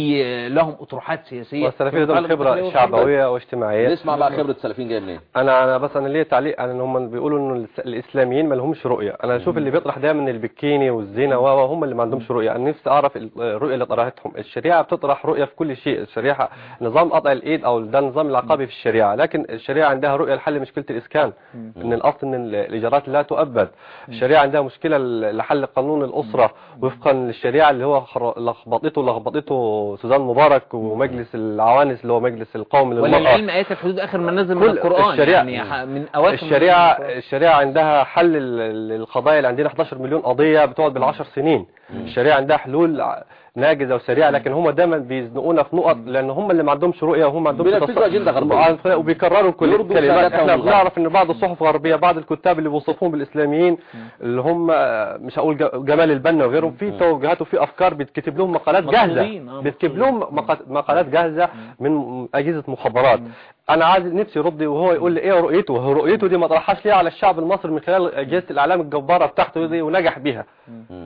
بي لهم أطروحات سياسية والسلفيين لهم تتعلق خبرة بالتقوى شعبوية واجتماعية نسمع بقى خبرة السلفيين جايه منين انا انا بس انا ليه تعليق على ان هم بيقولوا انه الس- الاسلاميين ما لهمش رؤيه انا اشوف اللي بيطرح دايما البكيني والزنا و هم اللي ما عندهمش رؤيه انا نفسي اعرف ال- الرؤيه اللي طرحتهم الشريعه بتطرح رؤيه في كل شيء الشريعه نظام قطع الايد او ده النظام العقابي في الشريعه لكن الشريعه عندها رؤيه لحل مشكله الاسكان ان الاصل ان ال- الايجارات لا تؤبد الشريعه عندها مشكله ل- لحل قانون الاسره وفقا للشريعه اللي هو خر- لخبطته لخبطته سوزان مبارك ومجلس العوانس اللي هو مجلس القومي للمراه وللعلم آيات الحدود آخر ما نزل من كل القرآن الشريعة- يعني ح- من أواخر ما نزل من الشريعة القرآن. الشريعة عندها حل ال- القضايا اللي عندنا 11 مليون قضية بتقعد بالعشر سنين الشريعة عندها حلول ع- ناجزة وسريعة لكن هم دايما بيزنقونا في نقط لان هم اللي ما عندهمش رؤية وهم ما عندهمش بينفذوا تص- أجندة غربية. وعن- وبيكرروا كل يرضوا الكلمات سادتهم احنا الغرب. بنعرف ان بعض الصحف الغربية بعض الكتاب اللي بيوصفون بالاسلاميين اللي هم آه، مش هقول ج- جمال البنا وغيرهم في توجهات وفي افكار بتكتب لهم مقالات جاهزة مطلوبين، آه، بتكتب لهم مقا- مقالات جاهزة من اجهزة مخابرات انا عايز نفسي يرد وهو يقول لي ايه رؤيته هو رؤيته دي ما طرحهاش ليه على الشعب المصري من خلال اجهزه الاعلام الجباره بتاعته دي ونجح بيها مم.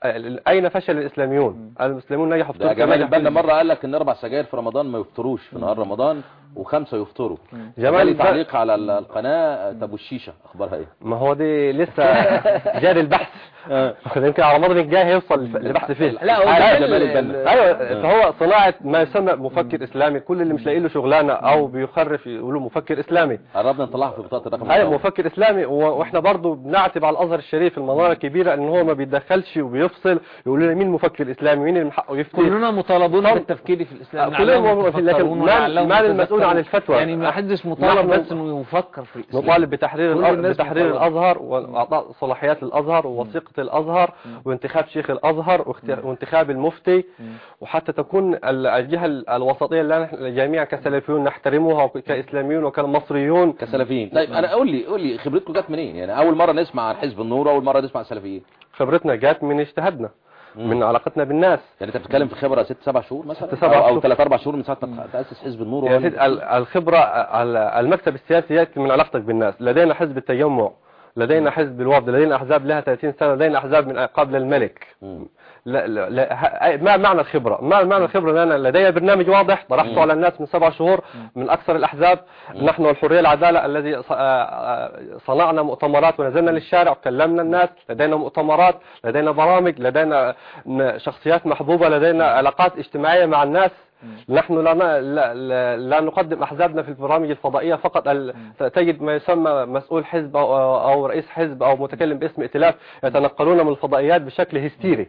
ال- اين فشل الاسلاميون المسلمون نجحوا في ده تركيا جمال نجحوا البنا في- مرة قال لك ان اربع سجاير في رمضان ما يفطروش في نهار رمضان وخمسة يفطروا جمال جمال البنا- تعليق على ال- القناة طب والشيشة اخبارها ايه ما هو دي لسه جاري البحث يمكن على رمضان الجاي هيوصل البحث فيه لا، هو حاجة جمال جمال ال- البنا ايوه فهو صناعه ما يسمى مفكر اسلامي كل اللي مش لاقي له شغلانه او بيخرف يقولوا مفكر اسلامي قربنا نطلعها في بطاقة الرقم ايوه الأول. مفكر اسلامي و- واحنا برضو بنعتب على الازهر الشريف المناره الكبيره ان هو ما بيتدخلش وبيفصل يقول لنا مين مفكر اسلامي مين اللي من حقه يفتي كلنا مطالبون طب- بالتفكير في الاسلام كلنا لعلهم مو- لكن يتفكرون من- ولعلهم من المسؤول يتذكرون. عن الفتوى؟ يعني ما حدش مطالب نحن بس انه يفكر في الاسلام نطالب بتحرير كل الأ- الناس بتحرير مطالبة. الازهر واعطاء صلاحيات للازهر ووثيقه الازهر وانتخاب شيخ الازهر واخت- وانتخاب المفتي وحتى تكون ال- الجهه ال- الوسطيه اللي نحن جميعا كسلفيون نحترمها وك- كاسلاميون وكمصريون كسلفيين طيب انا قول لي قول لي خبرتكم جت منين يعني اول مرة نسمع عن حزب النور اول مرة نسمع عن السلفيين خبرتنا جات من اجتهادنا من علاقتنا بالناس يعني انت بتتكلم في خبرة ست سبع شهور مثلا ست سبع او, أو شهور. ثلاث اربع شهور من ساعة ما تأسس حزب النور يا وهو- سيدي ال- الخبرة ال- المكتب السياسي يأتي من علاقتك بالناس لدينا حزب التجمع لدينا حزب الوفد لدينا أحزاب لها 30 سنة لدينا أحزاب من قبل الملك مم. لا لا لا ه- ما معنى الخبرة ما معنى الخبرة أن أنا لدي برنامج واضح طرحته على الناس من سبع شهور من أكثر الأحزاب نحن الحرية العدالة الذي ص- آه، آه، صنعنا مؤتمرات ونزلنا للشارع وكلمنا الناس لدينا مؤتمرات لدينا برامج لدينا م- شخصيات محبوبة لدينا علاقات اجتماعية مع الناس نحن لا, لا, لا, لا نقدم أحزابنا في البرامج الفضائية فقط ال- تجد ما يسمى مسؤول حزب أو, أو رئيس حزب أو متكلم باسم ائتلاف يتنقلون من الفضائيات بشكل هستيري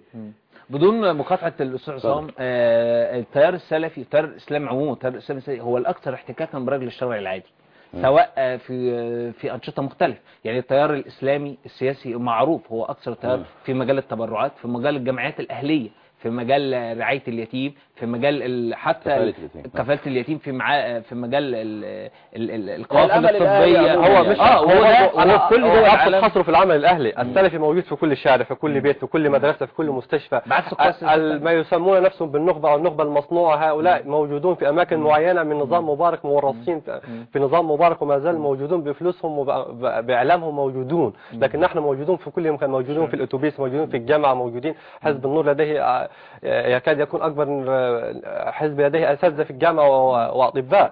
بدون مقاطعة الأستاذ عصام آه، التيار السلفي التيار الإسلامي عموما التيار الإسلامي السلفي هو الأكثر احتكاكا برجل الشرع العادي سواء آه، في آه، في أنشطة مختلفة يعني التيار الإسلامي السياسي معروف هو أكثر تيار في مجال التبرعات في مجال الجمعيات الأهلية في مجال آه، رعاية اليتيم في مجال ال- حتى كفالة ال- اليتيم. كفالة اليتيم في مع في مجال ال- ال- ال- القوافل الأمل الأهلي الطبية عموماً هو يعني. مش اه هو ده برضه أنا هو كل هو دول أقصد العالم حصره في العمل الأهلي السلفي موجود في كل شارع في كل بيت في كل مدرسة في كل مستشفى بعكس القصة ال- ال- ما يسمون نفسهم بالنخبة أو النخبة المصنوعة هؤلاء موجودون في أماكن معينة من نظام مبارك مورثين في- في نظام مبارك وما زال موجودون بفلوسهم وبإعلامهم موجودون لكن نحن موجودون في كل مكان موجودون في الأتوبيس موجودون في الجامعة موجودين حزب النور لديه آه، يكاد يكون أكبر آه، حزب لديه أساتذة في الجامعة و- وأطباء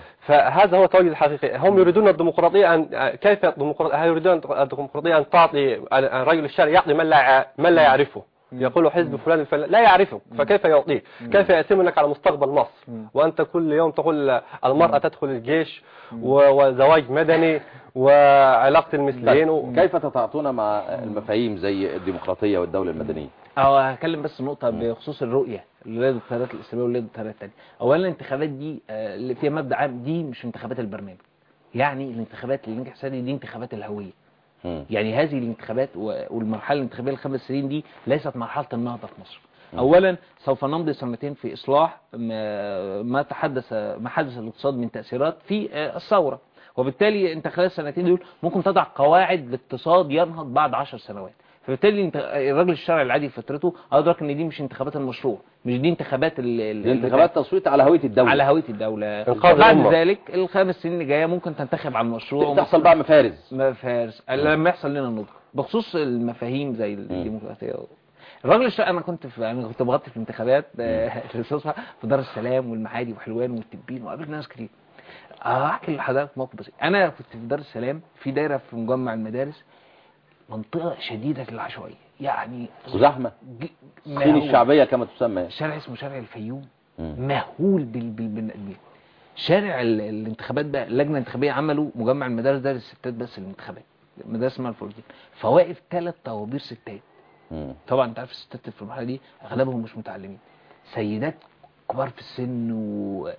فهذا هو التوجه الحقيقي هم يريدون الديمقراطية أن كيف الديمقراطية هل يريدون الديمقراطية أن تعطي الرجل الشارع يعطي من لا يع- من لا يعرفه يقول حزب فلان الفلان لا يعرفه فكيف يعطيه كيف يأتمنك على مستقبل مصر وأنت كل يوم تقول المرأة تدخل الجيش و- وزواج مدني وعلاقة المثليين و... كيف تتعاطون مع المفاهيم زي الديمقراطية والدولة المدنية اه هتكلم بس نقطة بخصوص الرؤية لدى التيارات الإسلامية ولدى التيارات التانية أولا الانتخابات دي آه، اللي فيها مبدأ عام دي مش انتخابات البرنامج يعني الانتخابات اللي نجح السنة دي انتخابات الهوية مم. يعني هذه الانتخابات و- والمرحلة الانتخابية الخمس سنين دي ليست مرحلة النهضة في مصر أولا سوف نمضي سنتين في إصلاح ما ما تحدث ما حدث الاقتصاد من تأثيرات في آه، الثورة وبالتالي انت خلال السنتين دول ممكن تضع قواعد لاقتصاد ينهض بعد عشر سنوات فبالتالي انت الراجل الشرعي العادي في فترته ادرك ان دي مش انتخابات المشروع مش دي انتخابات ال- ال- دي انتخابات تصويت على هوية الدولة على هوية الدولة إنقاذ بعد الأمة. ذلك الخمس سنين اللي جايه ممكن تنتخب على المشروع تحصل بقى مفارز ما فارس لما يحصل لنا نضج بخصوص المفاهيم زي الديمقراطيه الراجل الشرعي انا كنت في انا كنت بغطي في الانتخابات آه، في الصفحه في دار السلام والمعادي وحلوان والتبين وقابلت ناس كتير آه، احكي لحضرتك موقف بسيط انا كنت في دار السلام في دايره في مجمع المدارس منطقه شديده العشوائيه يعني وزحمة ج- الصين مهول. الشعبية كما تسمى شارع اسمه شارع الفيوم مم. مهول بال بال بال بال- شارع ال- الانتخابات بقى اللجنه الانتخابيه عملوا مجمع المدارس ده للستات بس الانتخابات مدارس اسمها الفولجين فواقف ثلاث طوابير ستات مم. طبعا انت عارف الستات في المرحله دي اغلبهم مش متعلمين سيدات كبار في السن و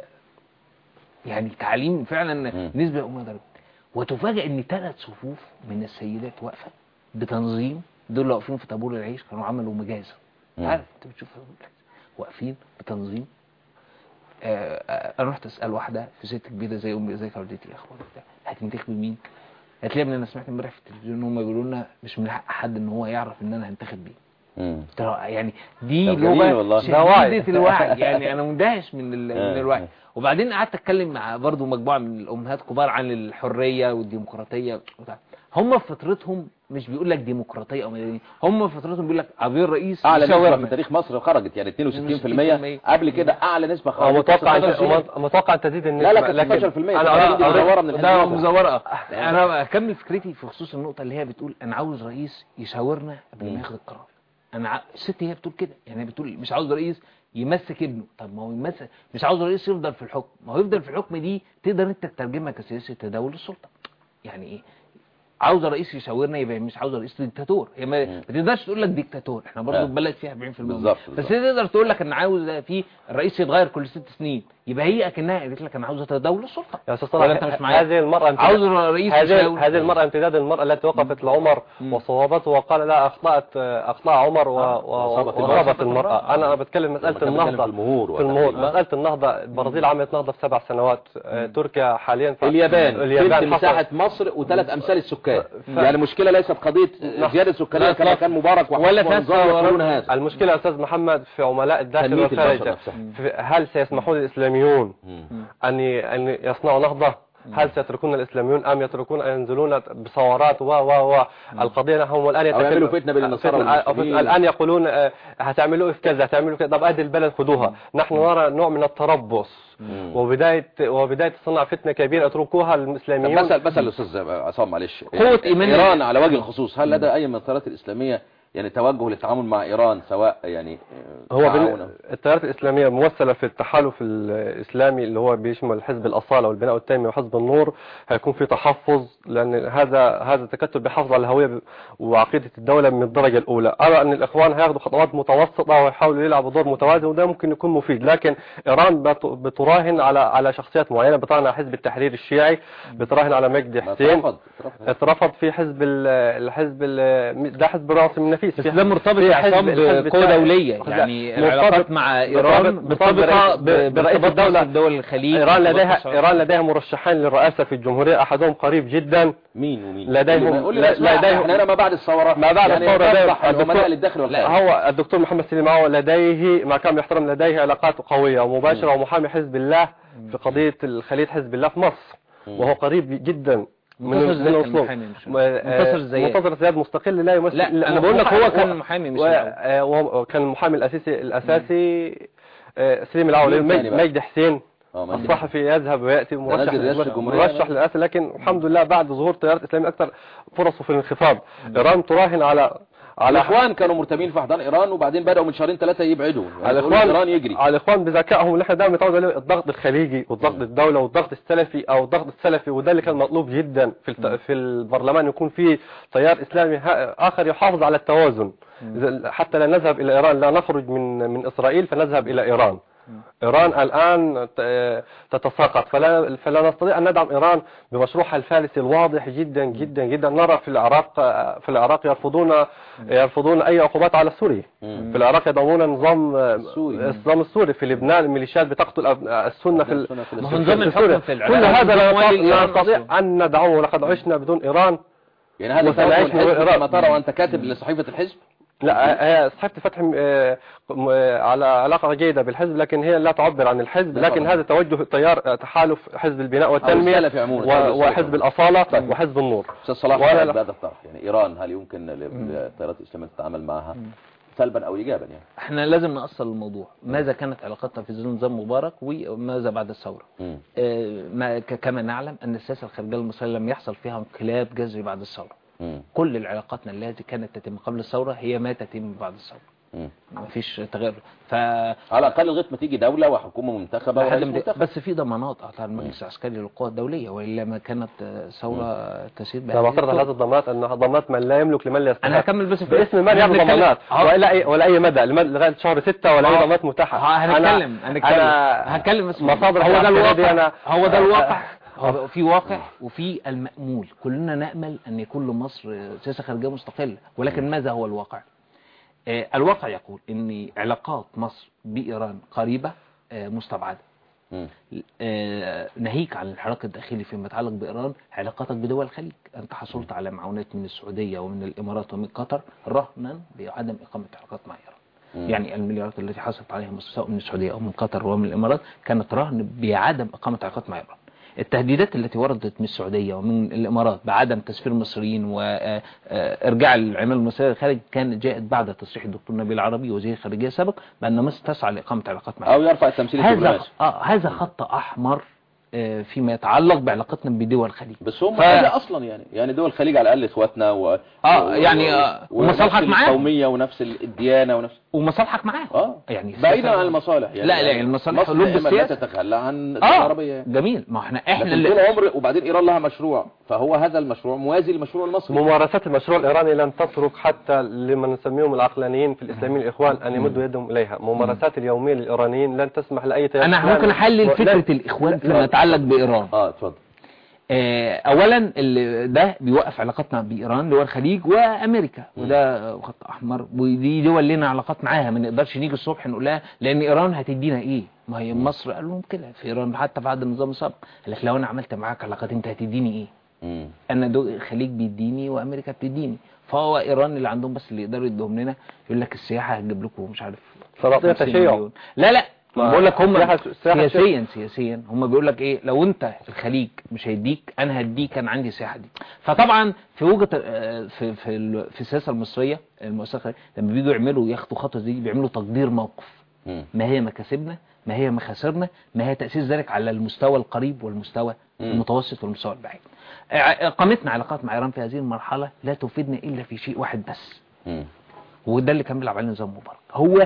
يعني تعليم فعلا مم. نسبه امه ضرب وتفاجئ ان ثلاث صفوف من السيدات واقفه بتنظيم دول اللي واقفين في طابور العيش كانوا عملوا مجازر مم. عارف انت بتشوف طابور العيش. واقفين بتنظيم آه، آه، انا رحت اسال واحده في ست كبيره زي امي زي والدتي اخبارك بتاع هتنتخبي مين قالت لي يا ابني انا سمعت امبارح في التلفزيون ان هم بيقولوا لنا مش من حق حد ان هو يعرف ان انا هنتخب بيه مم. قلت له يعني دي طب جميل والله. لغه ده وعي. شديده الوعي يعني انا مندهش من ال- آه، من الوعي آه. وبعدين قعدت اتكلم مع برضو مجموعه من الامهات كبار عن الحريه والديمقراطيه وبتاع هم في فطرتهم مش بيقول لك ديمقراطيه او مدنيه هم في فطرتهم بيقول لك عبير الرئيس اعلى نسبه يشاورنا. في تاريخ مصر خرجت يعني 62% قبل كده اعلى نسبه هو خرجت متوقع 16. متوقع أن تزيد النسبة لا لا كانت 16% انا أنا أريد- مزوره من ده الحزب مزوره انا اكمل فكرتي في خصوص النقطه اللي هي بتقول انا عاوز رئيس يشاورنا قبل مم. ما ياخد القرار انا ع... الست هي بتقول كده يعني هي بتقول مش عاوز رئيس يمسك ابنه طب ما هو يمسك مش عاوز رئيس يفضل في الحكم ما هو يفضل في الحكم دي تقدر انت تترجمها كسياسه تداول السلطه يعني ايه عاوز رئيس يشاورنا يبقى مش عاوز رئيس ديكتاتور هي ما, مم. ما تقدرش تقول لك ديكتاتور احنا برضه آه. البلد فيها 40% بالظبط، بس بالظبط. هي تقدر تقول لك ان عاوز في الرئيس يتغير كل ست سنين يبقى هي اكنها قالت لك انا عاوزه تداول السلطه يا استاذ ولا انت صلاح مش معايا هذه المرأة امتداد- عاوز رئيس هذه يشاور هذه المرأة امتداد المرأة التي وقفت لعمر مم. وصوابته وقال لا اخطأت اخطاء عمر و- آه، و- وأصابت المرأة. واصابت المرأة انا بتكلم مسألة لما كان بيتكلم النهضة في المهور في المهور والتحرير. مسألة النهضة البرازيل عملت نهضة في سبع سنوات آه، تركيا حاليا ف- اليابان تلت اليابان مساحة حصل- مصر وثلاث أمثال السكان ف- يعني المشكلة ليست قضية زيادة سكانية كما كان مبارك ولا وحكم فيها ونظام يقولون ثورات. هذا المشكلة يا أستاذ محمد في عملاء الداخل تنمية البشر والخارج نفسها. في- هل سيسمحون للإسلاميون مم. أن ي- أن يصنعوا نهضة هل سيتركون الإسلاميون أم يتركون أن ينزلون بثورات و و و القضية هم الآن أو يعملوا يتكلم- فتنة بين النصارى فتنة- أو والمسلمين. فتنة. الآن يقولون آه، هتعملوا في كذا هتعملوا كذا طب أدي البلد خدوها نحن نرى نوع من التربص مم. وبداية وبداية صنع فتنة كبيرة اتركوها طب المسلمين بسأل بسأل الأستاذ عصام معلش قوة إيمان إيران على وجه الخصوص هل لدى أي من التيارات الإسلامية يعني توجه للتعامل مع إيران سواء يعني آه، هو تعاون بال... التيارات الإسلامية ممثلة في التحالف الإسلامي اللي هو بيشمل حزب الأصالة والبناء التامي وحزب النور هيكون في تحفظ لأن هذا هذا التكتل بيحافظ على الهوية ب- وعقيدة الدولة من الدرجة الأولى أرى أن الإخوان هياخدوا خطوات متوسطة ويحاولوا يلعبوا دور متوازن وده ممكن يكون مفيد لكن إيران بت... بتراهن على على شخصيات معينة بتراهن على حزب التحرير الشيعي بتراهن على مجدي ما حسين اترفض اترفض. اترفض في حزب ال- الحزب ال- ده حزب راسم النفيس بس في- ده مرتبط في يا حزب- عصام الحزب بقوة الثاني. دولية لا، يعني مرتبط- العلاقات مع إيران مرتبط مرتبطة برئيس- برئيس برئيس الدولة. دول الخليج ايران مرتبطة لديها بشعب. ايران لديها مرشحين للرئاسه في الجمهوريه احدهم قريب جدا مين ومين لديهم- قول لي لا- الأسماء. لديهم- احنا هنا ما بعد الثورة ما بعد يعني الثورة لديهم يوضح العملاء الدكتور- للداخل لا والخارج هو الدكتور محمد سليم معه لديه مع كامل احترام لديه علاقات قويه ومباشره ومحامي حزب الله في قضيه الخلية حزب الله في مصر مم. وهو قريب جدا من منتصر من زياد كان الأسلوب. محامي مش- م- آه، منتصر زياد. منتصر زياد مستقل لا يمثل لا انا بقول لك محا- هو كان و- محامي مش و- الأول. آه، وكان المحامي الاساسي الاساسي آه، سليم العولي مين تاني بقى؟ مجدي حسين اه مجدي. الصحفي يذهب وياتي مرشح نازل رئاسة الجمهورية مرشح يعني؟ للاسف لكن الحمد لله بعد ظهور تيارات اسلاميه اكثر فرصه في الانخفاض ايران تراهن على على الاخوان كانوا مرتبين في احضان ايران وبعدين بداوا من شهرين ثلاثه يبعدوا يعني على يقولوا الاخوان ايران يجري على الاخوان بذكائهم اللي احنا دايما متعود عليه الضغط الخليجي والضغط مم. الدوله والضغط السلفي او الضغط السلفي وده اللي كان مطلوب جدا في الت... في البرلمان يكون في تيار اسلامي ها- اخر يحافظ على التوازن إذا- حتى لا نذهب الى ايران لا نخرج من من اسرائيل فنذهب الى ايران إيران الآن ت- تتساقط فلا, فلا نستطيع أن ندعم إيران بمشروعها الفارسي الواضح جدا جدا جدا نرى في العراق في العراق يرفضون يرفضون أي عقوبات على سوريا مم. في العراق يدعمون النظام السوري. النظام السوري في لبنان الميليشيات بتقتل أب- السنة في ال- السنة في ما هو السوري. نظام الحكم سوريا. في العراق كل هذا لا نظام نستطيع- والي لا إيران نستطيع أصلاً. أن ندعمه ولقد عشنا بدون إيران يعني هذا وسنعيش توجه من الحزب إيران. كما ترى وانت كاتب لصحيفه الحزب لا هي صحيفة فتح آه، م- آه، على علاقة جيدة بالحزب لكن هي لا تعبر عن الحزب لا لكن طبعا. هجه توجه تيار آه، تحالف حزب البناء والتنمية السلفي عموما، و- السلفي وحزب عموما. الأصالة طيب. وحزب النور استاذ صلاح ولا ولا لا. بهذا الطرح يعني ايران هل يمكن للتيارات الاسلاميه تتعامل معها سلبا او ايجابا يعني احنا لازم نأصل الموضوع ماذا كانت علاقتنا في ظل نظام مبارك وماذا بعد الثورة مم. آه، ما ك- كما نعلم أن السياسة الخارجية المصرية لم يحصل فيها انقلاب جذري بعد الثورة مم. كل العلاقاتنا التي كانت تتم قبل الثورة هي ما تتم بعد الثورة مم. ما فيش تغير ف على الاقل لغايه ما تيجي دوله وحكومه منتخبه لحد ورئيس ما- منتخب بس في ضمانات أعطاها المجلس العسكري للقوى الدولية وإلا ما كانت آه، ثورة تسير لا معترض على هذه الضمانات أنها ضمانات من لا يملك لمن لا يستحق أنا هكمل بس في باسم من إحنا ياخذ بنتكلم- ضمانات اه. ولا أي ولا أي مدى لمد- لغاية شهر ستة ولا أي اه. ضمانات متاحة ها- هنتكلم أنا- هنتكلم أنا هنتكلم بس مصادر هو ده العسكرية دي الواقع أنا- هو ده آه، الواقع هو في واقع وفي المأمول كلنا نأمل أن يكون لمصر سياسة خارجية مستقلة ولكن ماذا هو الواقع آه، الواقع يقول أن علاقات مصر بإيران قريبة آه، مستبعدة مم. آه، ناهيك عن الحراك الداخلي فيما يتعلق بإيران علاقاتك بدول الخليج أنت حصلت على معونات من السعودية ومن الإمارات ومن قطر رهنا بعدم إقامة علاقات مع إيران مم. يعني المليارات التي حصلت عليها مصر سواء من السعودية أو من قطر ومن الإمارات كانت رهن بعدم إقامة علاقات مع إيران التهديدات التي وردت من السعودية ومن الإمارات بعدم تسفير المصريين وإرجاع العمال المصرية للخارج كانت جاءت بعد تصريح الدكتور نبيل عربي وزير الخارجية السابق بأن مصر تسعى لإقامة علاقات معه او يرفع التمثيل هذا الدبلوماسي آه هذا خط أحمر آه، فيما يتعلق بعلاقتنا بدول الخليج بس هم ف- كده اصلا يعني يعني دول الخليج على الاقل اخواتنا و آه، يعني، آه، ومصالحك ونفس معاهم. القوميه ونفس الديانه ونفس ومصالحك معاهم اه يعني بعيدا السياسة- عن المصالح يعني لا لا المصالح مصر حلول دائما لا بالسياسة تتخلى عن الدول اه العربيه يعني. جميل ما احنا احنا لكن طول عمر وبعدين ايران لها مشروع فهو هذا المشروع موازي للمشروع المصري ممارسات المشروع الإيراني لن تترك حتى لمن نسميهم العقلانيين في الإسلاميين الإخوان أن يمدوا يدهم إليها ممارسات اليومية للإيرانيين لن تسمح لأي تيار انا إسلامي- ممكن احلل لا- فكرة الاخوان لا- فيما يتعلق بايران اه اتفضل آه، اولا اللي ده بيوقف علاقاتنا بايران دول الخليج وامريكا وده خط احمر ودي دول لنا علاقات معاها ما نقدرش نيجي الصبح نقول لها لان ايران هتدينا ايه ما هي مصر قال لهم كده في ايران حتى في عهد النظام السابق قال لك لو انا عملت معاك علاقات انت هتديني ايه مم. انا دول الخليج بيديني وامريكا بتديني فهو ايران اللي عندهم بس اللي يقدروا يدوهم لنا يقول لك السياحه هتجيب لكم مش عارف سلاطين 50 تشيع. مليون. لا لا ما- بقول لك هم سياحة- سياحة سياسيا سياسيا هم بيقول لك ايه لو انت الخليج مش هيديك انا هديك انا عندي سياحه دي فطبعا في وجهه آه، في في ال- في السياسه المصريه المؤسسه الخارجية، لما بييجوا يعملوا ياخدوا خطوه زي دي بيعملوا تقدير موقف مم. ما هي مكاسبنا ما هي مخاسرنا ما هي تأسيس ذلك على المستوى القريب والمستوى مم. المتوسط والمستوى البعيد ع- اقامتنا علاقات مع ايران في هذه المرحله لا تفيدنا الا في شيء واحد بس مم. وده اللي كان بيلعب عليه نظام مبارك هو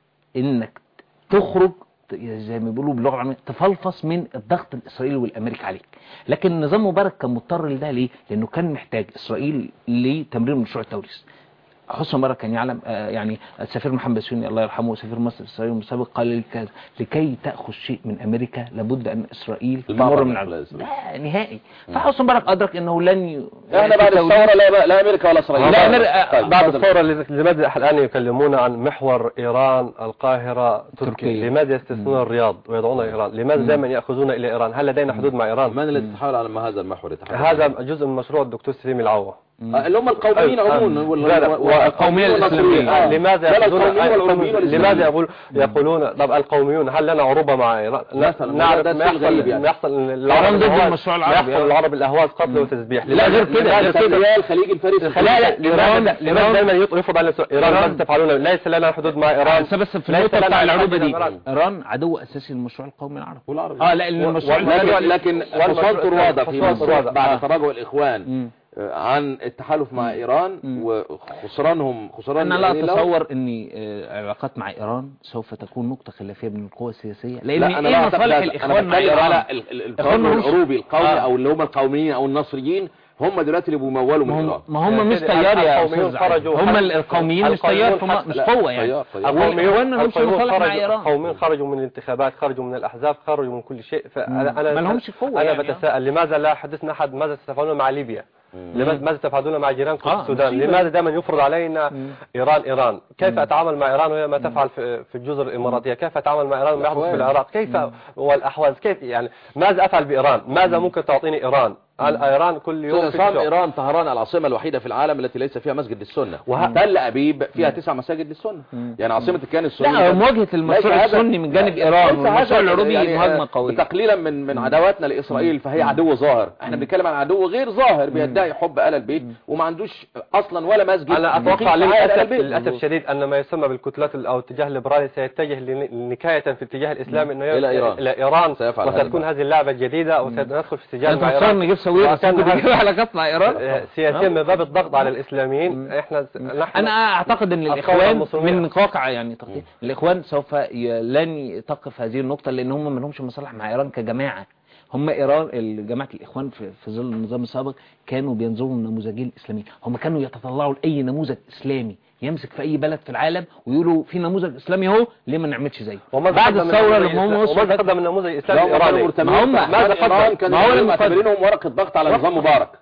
انك تخرج ت- زي ما بيقولوا باللغه العاميه تفلفص من الضغط الاسرائيلي والامريكي عليك لكن نظام مبارك كان مضطر لده ليه لانه كان محتاج اسرائيل لتمرير مشروع التوريث حسن مبارك كان يعلم آه، يعني السفير محمد سوني الله يرحمه سفير مصر في اسرائيل السابق قال لي كذا لكي تاخذ شيء من امريكا لابد ان اسرائيل المعبر تمر من الإقلال على الإسرائيلي. لا نهائي فحسن مبارك ادرك انه لن ي... احنا بعد التوريث- الثوره لا لا امريكا ولا اسرائيل لا، أمريكا- طيب، بعد اتفضل. الثورة لماذا الآن يكلمون عن محور إيران القاهرة تركيا تركيا. لماذا يستثنون الرياض ويضعون إيران لماذا دائما يأخذون إلى إيران هل لدينا حدود مع إيران من الذي تحاول على ما هذا المحور يتحدث هذا جزء من مشروع الدكتور سليم العوة آه، اللي هم القوميين آه، عموما آه، وال- لا، لا، وال- والقومية والنصريين. الإسلامية. آه. لماذا لا، لا، يأخذون القوميين والعربيين والإسلاميين. لماذا يقول يقولون طب القوميون هل لنا عروبة مع إيران مثلاً، نعرف ده ما شيء غريب يحصل يعني. ما يحصل إيران العرب ضد الأهواز- المشروع ما العربي، يحصل آه. العرب الأهواز قتل وتذبيح لا، غير كده، لماذا غير ده كده. خليج الخليج الفارسي لا لا لماذا إيران- لماذا دائما يفرض على إيران إيران- ماذا تفعلون ليس لنا حدود مع إيران بس بس في ليس النقطة لنا بتاع علاقة العروبة دي مع إيران. إيران عدو أساسي للمشروع القومي العربي والعربي اه لا لأن و- المشروع و- العربي لكن لكن والمشروع- حصان طروادة في حصان مصر طروادة. بعد آه. تراجع الإخوان مم. آه، عن التحالف مع إيران مم. وخسرانهم خسران أنا لا يعني لهم. أتصور أن العلاقات مع إيران سوف تكون نقطة خلافية بين القوى السياسية لأن لا انا إيه لا أعتقد مصالح هذا. الإخوان انا مع بتكلم إيران على ال- ال- إخوان القانون مش- العروبي القومي آه. او اللي هم القوميين او النصريين هم دلوقتي اللي بيمولوا من ما هم ايران ما هم مش كده تيار يا القوميون أستاذ علي. خرجوا هم حتى- القوميين مش تيار القوميون هم مش حتى- قوة يعني تيار- تيار. والإخوان ما لهمش القوميون مصالح مع خرجوا إيران القوميون خرجوا من الانتخابات خرجوا من الأحزاب خرجوا من كل شيء فأنا أنا ما لهمش قوة أنا يعني. بتساءل لماذا لا حدثنا أحد ماذا ستفعلون مع ليبيا لماذا ماذا تفعلون مع جيرانكم آه، في السودان مصيبة. لماذا دائما يفرض علينا إيران إيران كيف أتعامل مع إيران وهي ما تفعل في في الجزر الإماراتية كيف أتعامل مع إيران وما يحدث في الأحوال. العراق كيف والأحواز كيف يعني ماذا أفعل بإيران ماذا ممكن تعطيني إيران هل إيران كل يوم في استاذ الشغل. ايران طهران العاصمه الوحيده في العالم التي ليس فيها مسجد للسنه وه- تل ابيب فيها تسع مساجد للسنه يعني عاصمه الكيان السني لا ده- مواجهة ليس المشروع هذا- السني من جانب لا، إيران ليس والمشروع هذا العربي يعني مهاجمة قوية تقليلا من من عداواتنا لاسرائيل فهي عدو ظاهر احنا بنتكلم عن عدو غير ظاهر بيدعي حب ال البيت وما عندوش اصلا ولا مسجد أنا أتوقع يقيم فيه آل للأسف البيت. للأسف الشديد أن ما يسمى بالكتلات ال- أو الاتجاه الليبرالي سيتجه لن- نكاية في اتجاه الإسلام أنه إلى إيران. إلى إيران سيفعل هذا وستكون هذه اللعبة الجديدة وسندخل في سجال انت مع متصور إيران نجيب سويرس وكان ممكن هذا- نجيب علاقات مع إيران آه، سيتم من باب الضغط على الإسلاميين إحنا نحن انا اعتقد ان أفكار الاخوان المصريين. من واقع يعني تقدير الاخوان سوف ي... لن تقف هذه النقطه لان هم ما لهمش مصالح مع ايران كجماعه هم ايران جماعه الاخوان في, في ظل النظام السابق كانوا بينظروا للنموذجين الاسلاميين هم كانوا يتطلعوا لاي نموذج اسلامي يمسك في اي بلد في العالم ويقولوا في نموذج اسلامي اهو ليه ما نعملش زيه وماذا بعد قدم الثوره النموذج لما هم الإسلامي- وصلوا وماذا قدم النموذج لا الإسلامي هم كانوا الإيراني مرتبين ما هم- ماذا ماذا ايران قدم؟ كانوا ما هو اللي معتبرينهم ورقه ضغط على نظام مبارك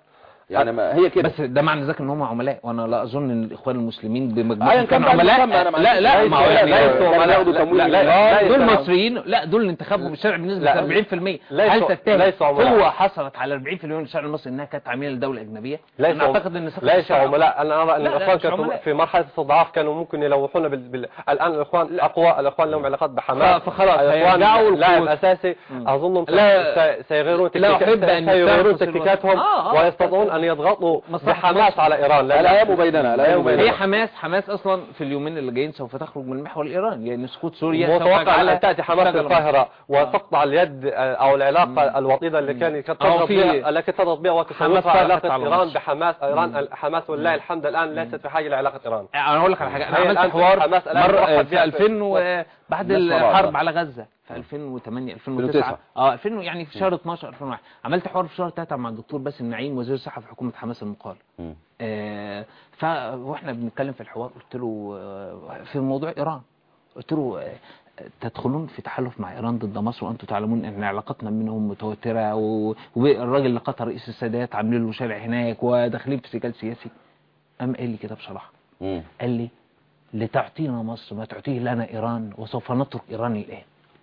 يعني ما هي كده بس ده معنى ذلك ان هم عملاء وانا لا اظن ان الاخوان المسلمين بمجموعه أيا كان بقى عملاء المسمى، أنا ما لا لا عنديش- ما هو يعني ليسوا- ليسوا لا، عملاء ياخدوا لا، تمويل لا، من- لا، دول لا، مصريين لا دول اللي انتخبوا بالشارع بنسبه لا، 40% ليسوا- هل تتهم ليسوا عملاء. قوه حصلت على 40% من الشعب المصري انها كانت عامله لدوله اجنبيه ليس انا اعتقد ان ثقة ليس الشعب- عملاء انا ارى ان لا، لا، الاخوان مش كانوا عملاء. في مرحله استضعاف كانوا ممكن يلوحونا بال... بال... الان الاخوان الاقوى الاخوان لهم علاقات بحماس ف- فخلاص، الاخوان هيرجعوا لاعب القوة. اساسي اظنهم لا- س- سيغيرون لا تكتيكات- أحب أن سيغيرون يستخلص تكتيكاتهم الوقت. آه، آه. ويستطيعون ان يضغطوا مصلحة بحماس مصر. على ايران لا- الايام بيننا الايام هي هي بيننا حماس حماس اصلا في اليومين اللي جايين سوف تخرج من المحور الايراني لان سقوط سوريا سوف متوقع يجعلها ان تاتي حماس تشتغل للقاهره وتقطع اليد او العلاقه الوطيده اللي كان كانت أو تضغط في- بها التي تضغط بها حماس وتسوقها فرقت علاقه على ايران مصر. بحماس ايران حماس ولله الحمد الان ليست في حاجه لعلاقه ايران انا اقول لك على حاجه انا هي عملت الآن حوار حماس الآن مره موقف في فيها 2000 وبعد الناس مرة الحرب واحدة. على غزه في 2008 2009 2009. اه 2000 يعني في شهر 12 2001 عملت حوار في شهر 3 مع الدكتور باسم نعيم وزير الصحه في حكومه حماس المقال مم. آه ف واحنا بنتكلم في الحوار قلت له آه، في موضوع ايران قلت له آه، تدخلون في تحالف مع ايران ضد مصر وانتم تعلمون ان علاقتنا منهم متوتره و- والراجل اللي قتل رئيس السادات عاملين له شارع هناك وداخلين في سجال سياسي قام قال لي كده بصراحه مم. قال لي لتعطينا مصر ما تعطيه لنا إيران وسوف نترك إيران الآن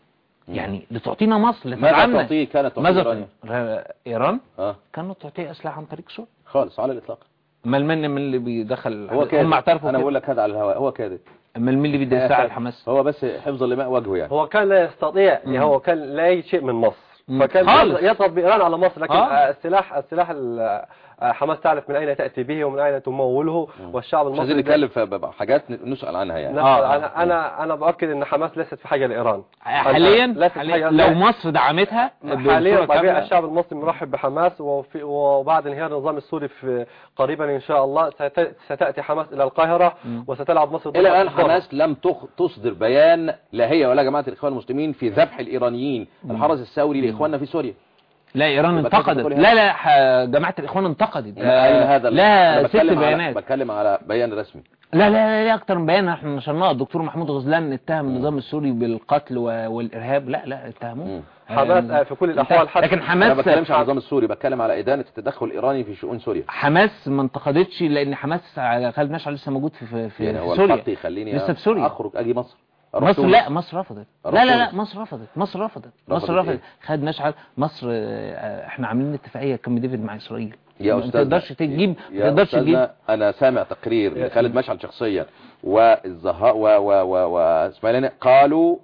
يعني لتعطينا مصر ماذا لتدعمنا تعطيه كانت تعطيه ماذا إيرانيا؟ ر- إيران اه كانت تعطيه أسلحة عن طريق سوريا خالص على الاطلاق امال من من اللي بيدخل هو كاذب هم اعترفوا انا كده. بقول لك هذا على الهواء هو كاذب امال مين اللي بيدي الساعة لحماس هو بس حفظ لماء وجهه يعني هو كان لا يستطيع هو كان لا يجد شيء من مصر مم. فكان خالص. يضغط بإيران على مصر لكن آه. آه. السلاح السلاح ال- آه، حماس تعرف من أين تأتي به ومن أين تموله والشعب مش عايزين المصري نتكلم في حاجات نسأل عنها يعني نسأل آه. أنا أنا أنا بأكد أن حماس ليست في حاجة لإيران حاليا, ليست في حاليا حاجة لو مصر دعمتها حاليا بصورة طبيعي كاملة، الشعب المصري مرحب بحماس وفي وبعد انهيار النظام السوري في قريبا ان شاء الله ست- ستاتي حماس الى القاهره وستلعب مصر الى الان دورها. حماس لم تخ- تصدر بيان لا هي ولا جماعه الاخوان المسلمين في ذبح الايرانيين الحرس الثوري لاخواننا في سوريا لا ايران يبقى كيف انتقدت تقول لا لا ح- جماعة الاخوان انتقدت لا أين هذا ال- لا أنا ست بتكلم على بيانات بتكلم على بيان رسمي لا لا لا, لا اكتر من بيان احنا نشرناه الدكتور محمود غزلان اتهم النظام السوري بالقتل و- والارهاب لا لا اتهموه مم. حماس آه، في كل الأحوال حتى- لكن انا حماس ما بتكلمش عن النظام السوري بتكلم على ادانه التدخل الايراني في شؤون سوريا حماس ما انتقدتش لان حماس خالد مشعل لسه موجود في في, في, يعني هو في سوريا الحق يخليني لسه في سوريا اخرج اجي مصر أروح مصر تونس. لا مصر رفضت لا أروح لا لا تونس. مصر رفضت مصر رفضت رفضت مصر رفضت إيه؟ خالد مشعل مصر آه، احنا عاملين اتفاقيه كم ديفيد مع اسرائيل يا ما استاذ تقدرش تجيب ما يا تقدرش تجيب أستاذنا انا سامع تقرير لخالد مشعل شخصيا والزهاء و و و واسماعيل قالوا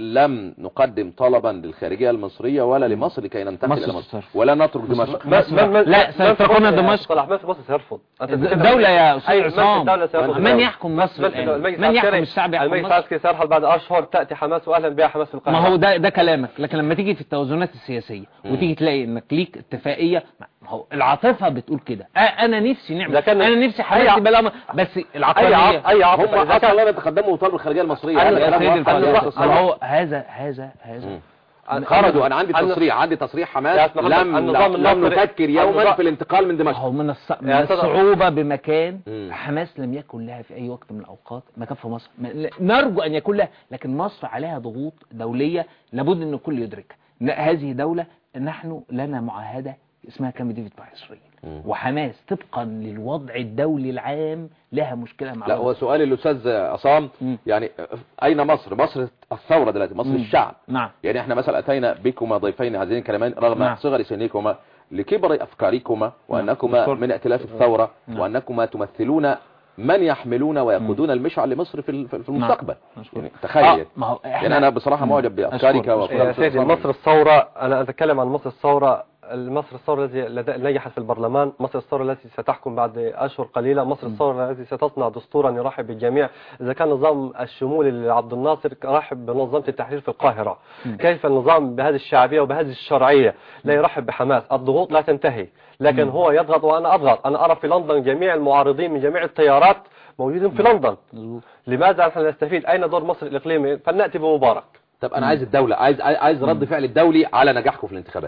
لم نقدم طلبا للخارجيه المصريه ولا لمصر لكي ننتقل مصر الى مصر تصرف. ولا نترك دمشق مصر- لا، سيتركون دمشق. صلاح مصر مصر سيرفض أنت دولة يا أستاذ أي عصام. الدولة سيرفض من يحكم مصر مثل الآن؟ المجلس من يحكم العسكري- الشعب يحكم المجلس مصر؟ العسكري سيرحل بعد أشهر تأتي حماس وأهلا بها حماس في القاهرة ما هو ده ده كلامك لكن لما تيجي في التوازنات السياسيه وتيجي تلاقي انك ليك اتفاقيه ما هو العاطفه بتقول كده آه انا نفسي نعمل ده كان- انا نفسي أي حماس ع- يبقى لها م- بس أي العقلانيه عاطفة أي هم عاطفة إذا كان- اصلا لا يتقدموا وطالبوا الخارجيه المصريه أنا- هذا يا كلام سيدي واضح. الفاضل أنا- ما هو هذا هذا هذا خرجوا انا عندي أنا- تصريح عندي تصريح يا حماس أستاذ محمد، لم النظام لم المصري- نفكر يوما النظام- في الانتقال من ما دمشق هو من, الص... من يا أستاذ- الصعوبة بمكان مم. حماس لم يكن لها في أي وقت من الأوقات مكان في مصر م- ل- نرجو أن يكون لها لكن مصر عليها ضغوط دولية لابد أن الكل يدركها ن- هذه دولة نحن لنا معاهدة اسمها كامب ديفيد مع إسرائيل مم. وحماس طبقا للوضع الدولي العام لها مشكلة مع لا مصر. هو سؤالي الاستاذ عصام مم. يعني اين مصر مصر الثوره دلوقتي مصر مم. الشعب نعم يعني احنا مثلا اتينا بكما ضيفين هذين الكلمان رغم نعم. صغر سنكما لكبر افكاركما وانكما أشكرك. من ائتلاف الثوره نعم. وانكما تمثلون من يحملون ويقودون المشعل لمصر في ال- في المستقبل أشكرك. يعني تخيل آه، ما هو يعني انا بصراحه معجب بافكارك أشكرك. وافكار يا سيدي مصر الثورة أنا أتكلم عن مصر الثورة مصر الثورة التي لد- نجحت في البرلمان مصر الثورة التي ستحكم بعد أشهر قليلة مصر الثورة التي ستصنع دستورا يرحب بالجميع إذا كان نظام الشمول لعبد الناصر رحب بمنظمة التحرير في القاهرة كيف النظام بهذه الشعبية وبهذه الشرعية لا يرحب بحماس الضغوط لا تنتهي لكن هو يضغط وأنا أضغط أنا أرى في لندن جميع المعارضين من جميع التيارات موجودين في لندن مظبوط. لماذا نحن نستفيد أين دور مصر الإقليمي فلنأتي بمبارك طب انا عايز الدوله عايز عايز رد فعل الدولي على نجاحكم في الانتخابات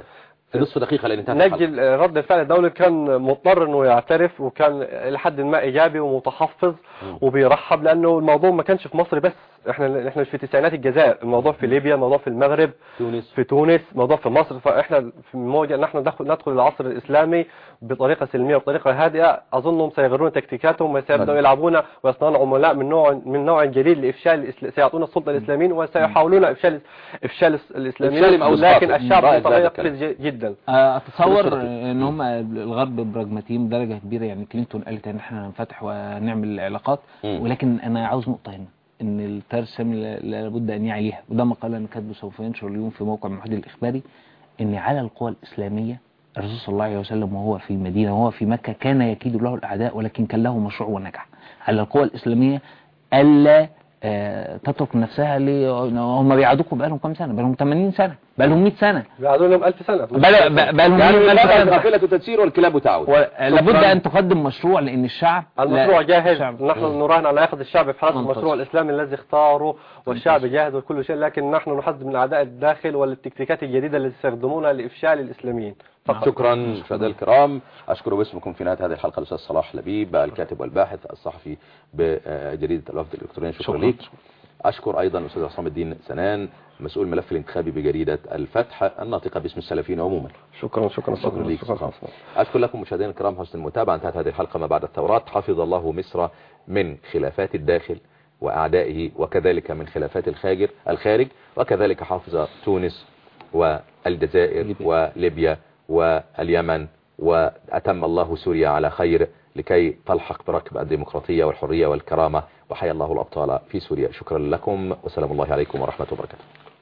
في نصف دقيقة لأن انتهت الحلقة. نجل رد الفعل الدولي كان مضطر انه يعترف وكان لحد ما ايجابي ومتحفظ وبيرحب لانه الموضوع ما كانش في مصر بس احنا احنا مش في تسعينات الجزائر الموضوع في ليبيا الموضوع في المغرب تونس في تونس موضوع في مصر فاحنا في موجة ان احنا ندخل ندخل العصر الاسلامي بطريقه سلميه وبطريقه هادئه اظنهم سيغيرون تكتيكاتهم وسيبداوا بدأ. يلعبون ويصنعون عملاء من نوع من نوع جديد لافشال الإسل... سيعطون السلطه الاسلاميين وسيحاولون افشال افشال الاسلاميين إفشالهم أو لكن إسقاطهم. الشعب رأيك بعد متيقظ الكلام. ج- جدا اتصور نص دقيقة. ان هم الغرب براجماتيين بدرجه كبيره يعني كلينتون قالت ان احنا هنفتح ونعمل علاقات مم. ولكن انا عاوز نقطه هنا ان التيار السامي لا- لابد ان يعي ليها وده مقال انا كاتبه سوف ينشر اليوم في موقع المحيط الاخباري ان على القوى الاسلاميه الرسول صلى الله عليه وسلم وهو في المدينه وهو في مكه كان يكيد له الاعداء ولكن كان له مشروع ونجح على القوى الاسلاميه الا آه، تترك نفسها ل هم بيعادوكم بقالهم كام سنه بقالهم 80 سنه بقالهم 100 سنه بعدوا لهم 1000 سنه بقى- بقى- بقالهم يعني 100 الكلاب سنه القافلة تسير والكلاب تعود لابد شكراً. ان تقدم مشروع لان الشعب المشروع لا- جاهز الشعب- نحن نراهن على ياخذ الشعب في حراسه منتصر. المشروع الاسلامي الذي اختاره والشعب جاهز وكل شيء لكن نحن نحذر من اعداء الداخل والتكتيكات الجديده التي يستخدمونها لافشال الاسلاميين فقط شكرا مشاهدينا الكرام اشكر باسمكم في نهايه هذه الحلقه الاستاذ صلاح لبيب الكاتب والباحث الصحفي بجريده الوفد الالكتروني شكرا, شكراً. ليك اشكر ايضا الاستاذ عصام الدين سنان مسؤول الملف الانتخابي بجريده الفتح الناطقه باسم السلفيين عموما شكرا شكرا شكرا ليك شكرا شكرا. اشكر لكم مشاهدينا الكرام حسن المتابعه انتهت هذه الحلقه ما بعد الثورات حفظ الله مصر من خلافات الداخل واعدائه وكذلك من خلافات الخارج الخارج وكذلك حفظ تونس والجزائر وليبيا واليمن واتم الله سوريا على خير لكي تلحق بركب الديمقراطيه والحريه والكرامه وحيا الله الابطال في سوريا شكرا لكم وسلام الله عليكم ورحمه وبركاته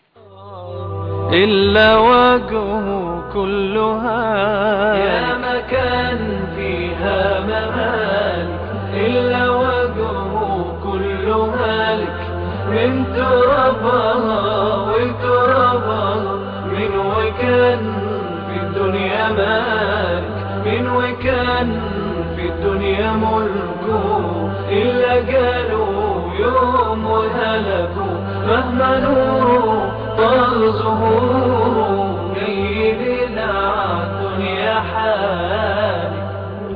إلا وجهه كلها يا مكان فيها ممالك إلا وجهه كلها لك من ترابها وترابها من وكان في الدنيا مالك من وكان في الدنيا ملكه إلا قالوا يوم وهلكوا مهما نوره طال ظهوره جيدنا الدنيا حالك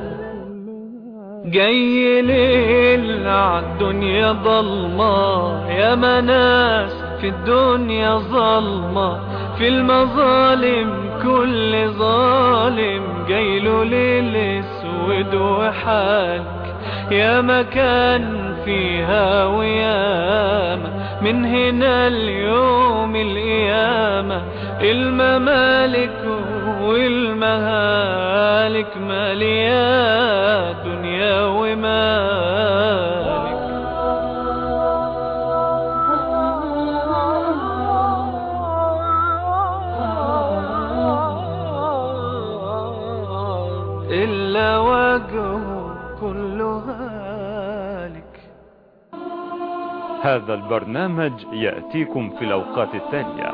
جاي ليل عالدنيا ضلمة يا مناس في الدنيا ظلمة في المظالم كل ظالم جاي له ليل اسود وحالك يا مكان فيها وياما من هنا اليوم القيامة الممالك والمهالك مالية دنيا ومالك إلا وجهه كله هالك هذا البرنامج يأتيكم في الأوقات التالية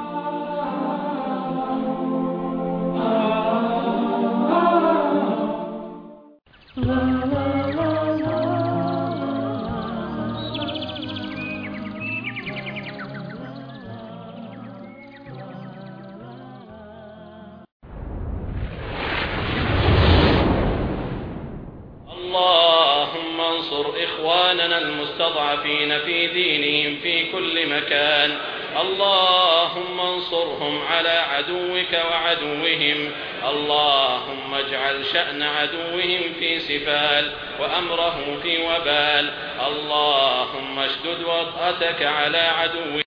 اللهم انصر إخواننا المستضعفين في دينهم في كل مكان اللهم انصرهم على عدوك وعدوهم اللهم اجعل شأن عدوهم في سفال وأمره في وبال اللهم اشدد وطأتك على عدوهم